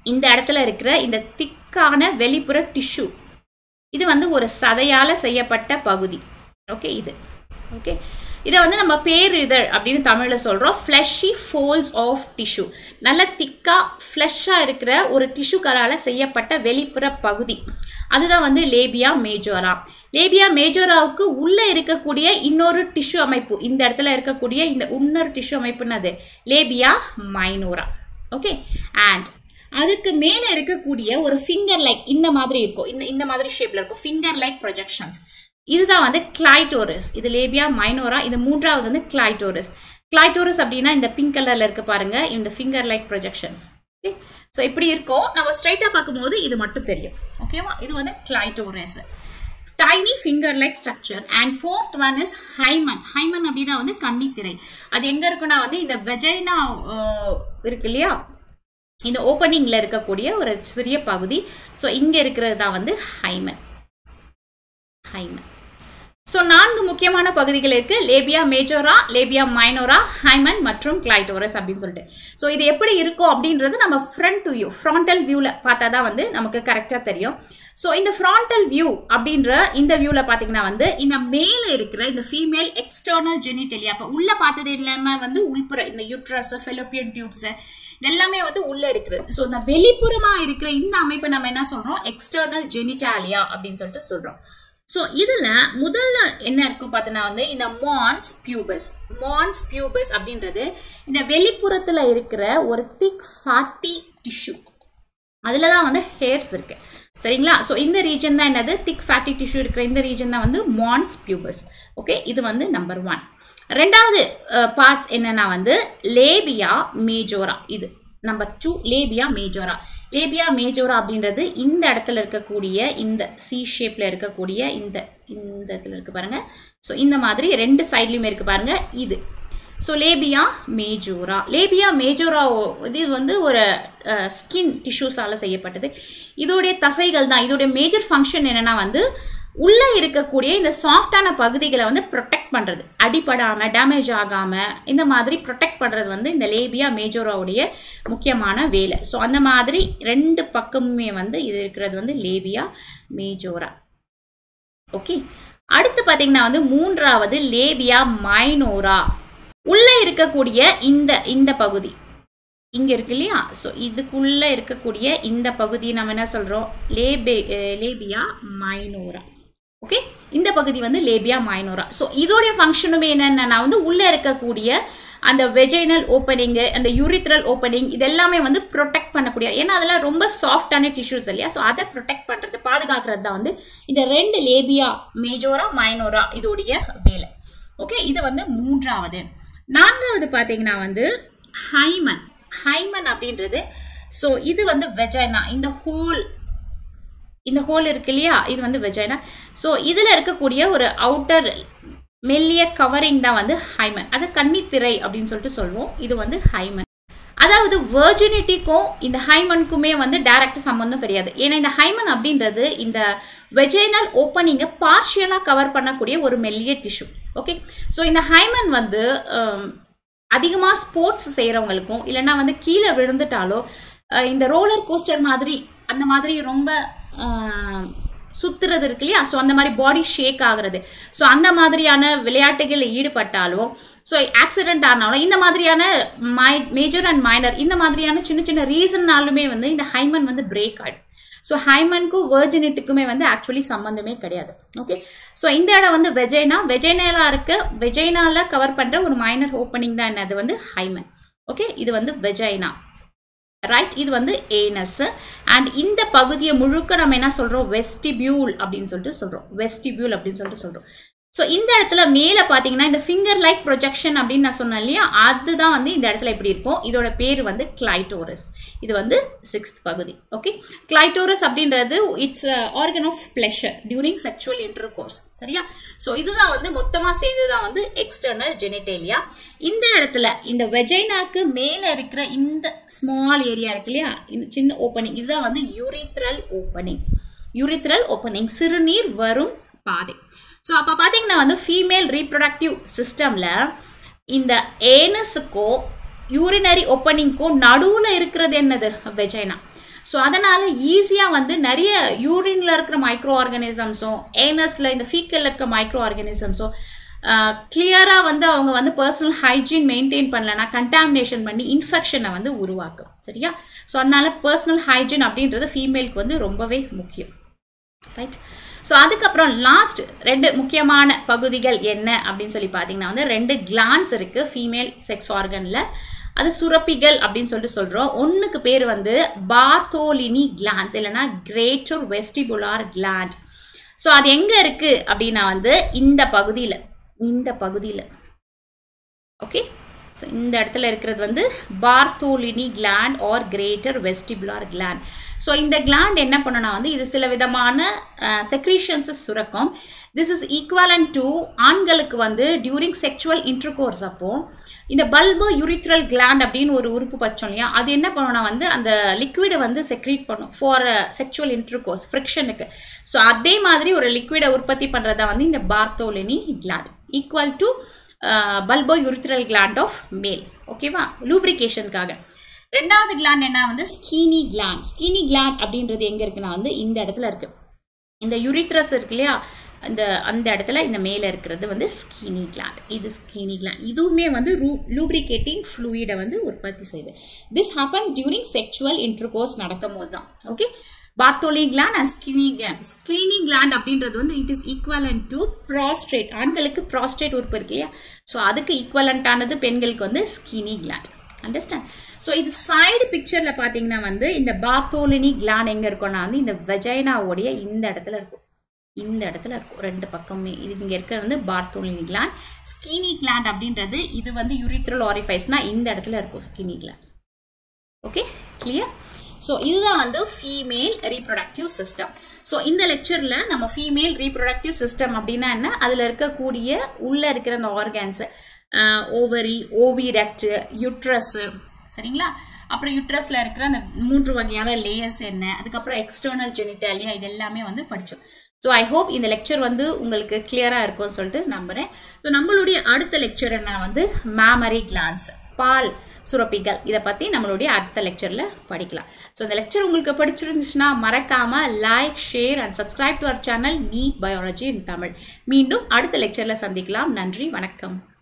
இந்த இடத்துல இருக்கிற இந்த திக்கான வெளிப்புற டிஷ்யூ இது வந்து ஒரு சதையால் செய்யப்பட்ட பகுதி ஓகே இது ஓகே இதை வந்து நம்ம பேரிதழ் அப்படின்னு தமிழில் சொல்கிறோம் ஃப்ளஷி ஃபோல்ஸ் ஆஃப் டிஷ்யூ நல்ல திக்காக ஃப்ளஷ்ஷாக இருக்கிற ஒரு டிஷ்யூக்களால் செய்யப்பட்ட வெளிப்புற பகுதி அதுதான் வந்து லேபியா மேஜோரா லேபியா மேஜோராவுக்கு உள்ளே இருக்கக்கூடிய இன்னொரு டிஷ்யூ அமைப்பு இந்த இடத்துல இருக்கக்கூடிய இந்த இன்னொரு டிஷ்யூ அமைப்புன்னது லேபியா மைனோரா ஓகே அண்ட் அதுக்கு மேலே இருக்கக்கூடிய ஒரு ஃபிங்கர் லைக் இந்த மாதிரி இருக்கும் இந்த இந்த மாதிரி ஷேப்பில் இருக்கும் ஃபிங்கர் லைக் ப்ரொஜெக்ஷன்ஸ் இதுதான் வந்து கிளைட்டோரஸ் இது லேபியா மைனோரா இது மூன்றாவது வந்து கிளைட்டோரஸ் கிளைட்டோரஸ் அப்படின்னா இந்த பிங்க் கலரில் இருக்கு பாருங்க இந்த finger like projection okay so இப்படி இருக்கும் நம்ம ஸ்ட்ரைட்டாக பார்க்கும்போது இது மட்டும் தெரியும் ஓகேவா இது வந்து clitoris tiny finger like structure and fourth one is hymen hymen அப்படின்னா வந்து கன்னித்திரை அது எங்க இருக்குன்னா வந்து இந்த வெஜைனா இருக்கு இல்லையா இந்த ஓப்பனிங்ல இருக்கக்கூடிய ஒரு சிறிய பகுதி ஸோ இங்க இருக்கிறது தான் வந்து ஹைமன் ஹைமன் ஸோ நான்கு முக்கியமான பகுதிகள் இருக்கு labia majora labia minora hymen மற்றும் கிளைட்டோரஸ் அப்படின்னு சொல்லிட்டு ஸோ இது எப்படி இருக்கும் அப்படின்றது நம்ம ஃப்ரண்ட் டு வியூ ஃப்ராண்டல் வியூவில் பார்த்தா தான் வந்து நமக்கு கரெக்டாக தெரியும் ஸோ இந்த ஃப்ராண்டல் வியூ அப்படின்ற இந்த வியூவில் பார்த்தீங்கன்னா வந்து இந்த மேலே இருக்கிற இந்த ஃபீமேல் எக்ஸ்டர்னல் ஜெனிட்டலியா அப்போ உள்ள பார்த்தது இல்லாமல் வந்து உள்புற இந்த யூட்ரஸ் ஃபெலோப்பியன் டியூப்ஸ் எல்லாமே வந்து உள்ள இருக்குது ஸோ இந்த வெளிப்புறமா இருக்கிற இந்த அமைப்பை நம்ம என்ன சொல்றோம் எக்ஸ்டர்னல் ஜெனிட்டாலியா அப்படின்னு சொல்லிட்டு சொல்றோம் ஸோ இதுல முதல்ல என்ன இருக்கும் பார்த்தோன்னா வந்து இந்த மான்ஸ் பியூபஸ் மான்ஸ் பியூபஸ் அப்படின்றது இந்த வெளிப்புறத்துல இருக்கிற ஒரு திக் ஃபாட்டி டிஷ்யூ அதில் தான் வந்து ஹேர்ஸ் இருக்கு சரிங்களா ஸோ இந்த ரீஜன் தான் என்னது திக் ஃபேட்டி டிஷ்யூ இருக்கிற இந்த ரீஜன் தான் வந்து மான்ஸ் பியூபஸ் ஓகே இது வந்து நம்பர் ஒன் ரெண்டாவது பார்ட்ஸ் என்னன்னா வந்து லேபியா மேஜோரா இது number two labia majora labia majora அப்படின்றது இந்த இடத்துல இருக்கக்கூடிய இந்த சி ஷேப்ல இருக்கக்கூடிய இந்த இந்த இடத்துல இருக்கு பாருங்க ஸோ இந்த மாதிரி ரெண்டு சைட்லையுமே இருக்கு பாருங்க இது so labia majora labia majora இது வந்து ஒரு ஸ்கின் டிஷ்யூஸால் செய்யப்பட்டது இதோடைய தசைகள் தான் இதோடைய மேஜர் ஃபங்க்ஷன் என்னன்னா வந்து உள்ளே இருக்கக்கூடிய இந்த சாஃப்டான பகுதிகளை வந்து ப்ரொடெக்ட் பண்ணுறது அடிபடாமல் டேமேஜ் ஆகாமல் இந்த மாதிரி ப்ரொடெக்ட் பண்ணுறது வந்து இந்த லேபியா மேஜோராவுடைய முக்கியமான வேலை ஸோ அந்த மாதிரி ரெண்டு பக்கமுமே வந்து இது இருக்கிறது வந்து லேபியா மேஜோரா ஓகே அடுத்து பார்த்தீங்கன்னா வந்து மூன்றாவது லேபியா மைனோரா உள்ளே இருக்கக்கூடிய இந்த இந்த பகுதி இங்கே இருக்கு இல்லையா ஸோ இதுக்குள்ளே இருக்கக்கூடிய இந்த பகுதி நம்ம என்ன சொல்கிறோம் லேபே லேபியா மைனோரா ஓகே இந்த பகுதி வந்து லேபியா மைனோரா ஸோ இதோடைய ஃபங்க்ஷனுமே என்னென்னா வந்து உள்ளே இருக்கக்கூடிய அந்த வெஜைனல் ஓப்பனிங்கு அந்த யூரித்ரல் ஓப்பனிங் இதெல்லாமே வந்து ப்ரொடெக்ட் பண்ணக்கூடிய ஏன்னா அதெல்லாம் ரொம்ப சாஃப்டான டிஷ்யூஸ் இல்லையா ஸோ அதை ப்ரொடெக்ட் பண்ணுறது பாதுகாக்கிறது தான் வந்து இந்த ரெண்டு லேபியா மேஜோரா மைனோரா இதோடைய வேலை ஓகே இது வந்து மூன்றாவது நான்காவது பார்த்தீங்கன்னா வந்து ஹைமன் ஹைமன் அப்படின்றது ஸோ இது வந்து வெஜைனா இந்த ஹோல் இந்த ஹோல் இருக்கு இல்லையா இது வந்து வெஜைனா ஸோ இதில் இருக்கக்கூடிய ஒரு அவுட்டர் மெல்லிய கவரிங் தான் வந்து ஹைமன் அது கன்னித்திரை அப்படின்னு சொல்லிட்டு சொல்லுவோம் இது வந்து ஹைமன் அதாவது வெர்ஜினிட்டிக்கும் இந்த ஹைமனுக்குமே வந்து டைரக்ட் சம்மந்தம் கிடையாது ஏன்னா இந்த ஹைமன் அப்படின்றது இந்த வெஜைனல் ஓப்பனிங்கை பார்ஷியலாக கவர் பண்ணக்கூடிய ஒரு மெல்லிய டிஷ்யூ ஓகே ஸோ இந்த ஹைமன் வந்து அதிகமாக ஸ்போர்ட்ஸ் செய்கிறவங்களுக்கும் இல்லைன்னா வந்து கீழே விழுந்துட்டாலோ இந்த ரோலர் கோஸ்டர் மாதிரி அந்த மாதிரி ரொம்ப சுத்துறது இருக்கு இல்லையா ஸோ அந்த மாதிரி பாடி ஷேக் ஆகுறது ஸோ அந்த மாதிரியான விளையாட்டுகளில் ஈடுபட்டாலும் ஸோ ஆக்சிடென்ட் ஆனாலும் இந்த மாதிரியான மை மேஜர் அண்ட் மைனர் இந்த மாதிரியான சின்ன சின்ன ரீசன்னாலுமே வந்து இந்த ஹைமன் வந்து பிரேக் ஆகிடும் ஸோ ஹைமனுக்கும் வேர்ஜினிட்டுக்குமே வந்து ஆக்சுவலி சம்மந்தமே கிடையாது ஓகே ஸோ இந்த இடம் வந்து வெஜைனா வெஜைனாலா இருக்க வெஜைனால கவர் பண்ணுற ஒரு மைனர் ஓப்பனிங் தான் என்னது வந்து ஹைமன் ஓகே இது வந்து வெஜைனா ரைட் இது வந்து ஏனஸ் அண்ட் இந்த பகுதியை முழுக்க நம்ம என்ன சொல்கிறோம் வெஸ்டிபியூல் அப்படின்னு சொல்லிட்டு சொல்கிறோம் வெஸ்டிபியூல் அப்படின்னு சொல்லிட்டு சொல்கிறோம் ஸோ இந்த இடத்துல மேலே பார்த்தீங்கன்னா இந்த ஃபிங்கர் லைக் ப்ரொஜெக்ஷன் அப்படின்னு நான் சொன்னேன் இல்லையா அதுதான் வந்து இந்த இடத்துல எப்படி இருக்கும் இதோட பேர் வந்து கிளைட்டோரஸ் இது வந்து சிக்ஸ்த் பகுதி ஓகே கிளைட்டோரஸ் அப்படின்றது it's organ of pleasure during sexual intercourse சரியா ஸோ இதுதான் வந்து மொத்தமாக சேர்ந்து தான் வந்து எக்ஸ்டர்னல் ஜெனிடேலியா இந்த இடத்துல இந்த வெஜைனாக்கு மேலே இருக்கிற இந்த ஸ்மால் ஏரியா இருக்கு இல்லையா இந்த சின்ன ஓப்பனிங் இதுதான் வந்து யூரித்ரல் ஓப்பனிங் யூரித்ரல் ஓப்பனிங் சிறுநீர் வரும் பாதை ஸோ அப்போ பார்த்தீங்கன்னா வந்து ஃபீமேல் ரீப்ரொடக்டிவ் சிஸ்டமில் இந்த ஏனஸுக்கோ யூரினரி ஓப்பனிங்க்கோ நடுவில் இருக்கிறது என்னது வெஜைனா ஸோ அதனால் ஈஸியாக வந்து நிறைய யூரினில் இருக்கிற மைக்ரோ ஆர்கானிசம்ஸும் ஏனஸில் இந்த ஃபீக்கலில் இருக்க மைக்ரோ ஆர்கானிசம்ஸும் கிளியராக வந்து அவங்க வந்து பர்சனல் ஹைஜீன் மெயின்டைன் பண்ணலன்னா கண்டாமினேஷன் பண்ணி இன்ஃபெக்ஷனை வந்து உருவாக்கும் சரியா ஸோ அதனால பர்சனல் ஹைஜீன் அப்படின்றது ஃபீமேலுக்கு வந்து ரொம்பவே முக்கியம் ரைட் ஸோ அதுக்கப்புறம் லாஸ்ட் ரெண்டு முக்கியமான பகுதிகள் என்ன அப்படின்னு சொல்லி பார்த்தீங்கன்னா வந்து ரெண்டு கிளான்ஸ் இருக்குது ஃபீமேல் செக்ஸ் ஆர்கனில் அது சுரப்பிகள் அப்படின்னு சொல்லிட்டு சொல்கிறோம் ஒன்றுக்கு பேர் வந்து பார்த்தோலினி கிளான்ஸ் இல்லைனா கிரேட்டர் வெஸ்டிபுலார் கிளாண்ட் ஸோ அது எங்கே இருக்குது அப்படின்னா வந்து இந்த பகுதியில் இந்த பகுதியில் ஓகே ஸோ இந்த இடத்துல இருக்கிறது வந்து Bartholin gland or greater vestibular gland so இந்த கிளாண்ட் என்ன பண்ணனா வந்து இது சில விதமான செக்ரீஷன்ஸை சுரக்கும் திஸ் இஸ் ஈக்குவலன் டு ஆண்களுக்கு வந்து டியூரிங் செக்ஷுவல் இன்டர்கோர்ஸ் அப்போ இந்த பல்போ யூரித்ரல் கிளாண்ட் அப்படின்னு ஒரு உறுப்பு பச்சோம் இல்லையா அது என்ன பண்ணணும்னா வந்து அந்த லிக்விடை வந்து செக்ரீட் பண்ணும் ஃபார் செக்ஷுவல் இன்டர்கோர்ஸ் ஃப்ரிக்ஷனுக்கு ஸோ அதே மாதிரி ஒரு லிக்விடை உற்பத்தி பண்ணுறதா வந்து இந்த Bartholin gland equal to bulbourethral gland of male ஓகேவா லூப்ரிகேஷனுக்காக ரெண்டாவது கிளாண்ட் என்ன வந்து ஸ்கீனி கிளாண்ட் ஸ்கீனி கிளாண்ட் அப்படின்றது எங்கே இருக்குன்னா வந்து இந்த இடத்துல இருக்கு இந்த யூரித்ரஸ் இருக்கு இல்லையா இந்த அந்த இடத்துல இந்த மேலே இருக்கிறது வந்து ஸ்கீனி கிளாண்ட் இது ஸ்கீனி கிளாண்ட் இதுவுமே வந்து ரூ லூப்ரிகேட்டிங் ஃப்ளூயிடை வந்து உற்பத்தி செய்யுது this happens during sexual intercourse நடக்கும் போது தான் okay Bartholin gland and Skene gland Skene gland அப்படின்றது வந்து it is equivalent to prostate ஆண்களுக்கு ப்ராஸ்ட்ரேட் உறுப்பு இருக்கு இல்லையா ஸோ அதுக்கு ஈக்குவலண்டானது பெண்களுக்கு வந்து ஸ்கினி கிளாண்ட் அண்டர்ஸ்டாண்ட் ஸோ இது சைடு பிக்சரில் பார்த்தீங்கன்னா வந்து இந்த பார்த்தோலினி கிளாண்ட் எங்கே இருக்கும்னா வந்து இந்த வெஜைனாவோடைய இந்த இடத்துல இருக்கும் இந்த இடத்துல இருக்கும் ரெண்டு பக்கமே இது இங்கே இருக்கிறது வந்து பார்த்தோலினி கிளாண்ட் ஸ்கினி கிளாண்ட் அப்படின்றது இது வந்து யூரித்ரல் ஆரிஃபைஸ்னா இந்த இடத்துல இருக்கும் Skene gland okay clear so இதுதான் வந்து ஃபீமேல் ரீப்ரொடக்டிவ் சிஸ்டம் ஸோ இந்த லெக்சரில் நம்ம ஃபீமேல் ரீப்ரொடக்டிவ் சிஸ்டம் அப்படின்னா என்ன அதில் இருக்கக்கூடிய உள்ளே இருக்கிற அந்த ஆர்கான்ஸு ஓவரி ஓவிரெக்ட் யுட்ரஸ் சரிங்களா அப்புறம் யுட்ரஸில் இருக்கிற அந்த மூன்று வகையான லேயர்ஸ் என்ன அதுக்கப்புறம் எக்ஸ்டர்னல் ஜெனிட்டாலியா இது எல்லாமே வந்து படித்தோம் ஸோ ஐ ஹோப் இந்த லெக்சர் வந்து உங்களுக்கு கிளியராக இருக்கும்னு சொல்லிட்டு நம்புகிறேன் ஸோ நம்மளுடைய அடுத்த லெக்சர் என்ன வந்து மேமரி கிளான்ஸ் பால் சுரப்பிகள் இதை பற்றி நம்மளுடைய அடுத்த லெக்சரில் படிக்கலாம் ஸோ இந்த லெக்சர் உங்களுக்கு பிடிச்சிருந்துச்சுன்னா மறக்காமல் like share and subscribe to our channel NEET biology in Tamil மீண்டும் அடுத்த லெக்சரில் சந்திக்கலாம் நன்றி வணக்கம்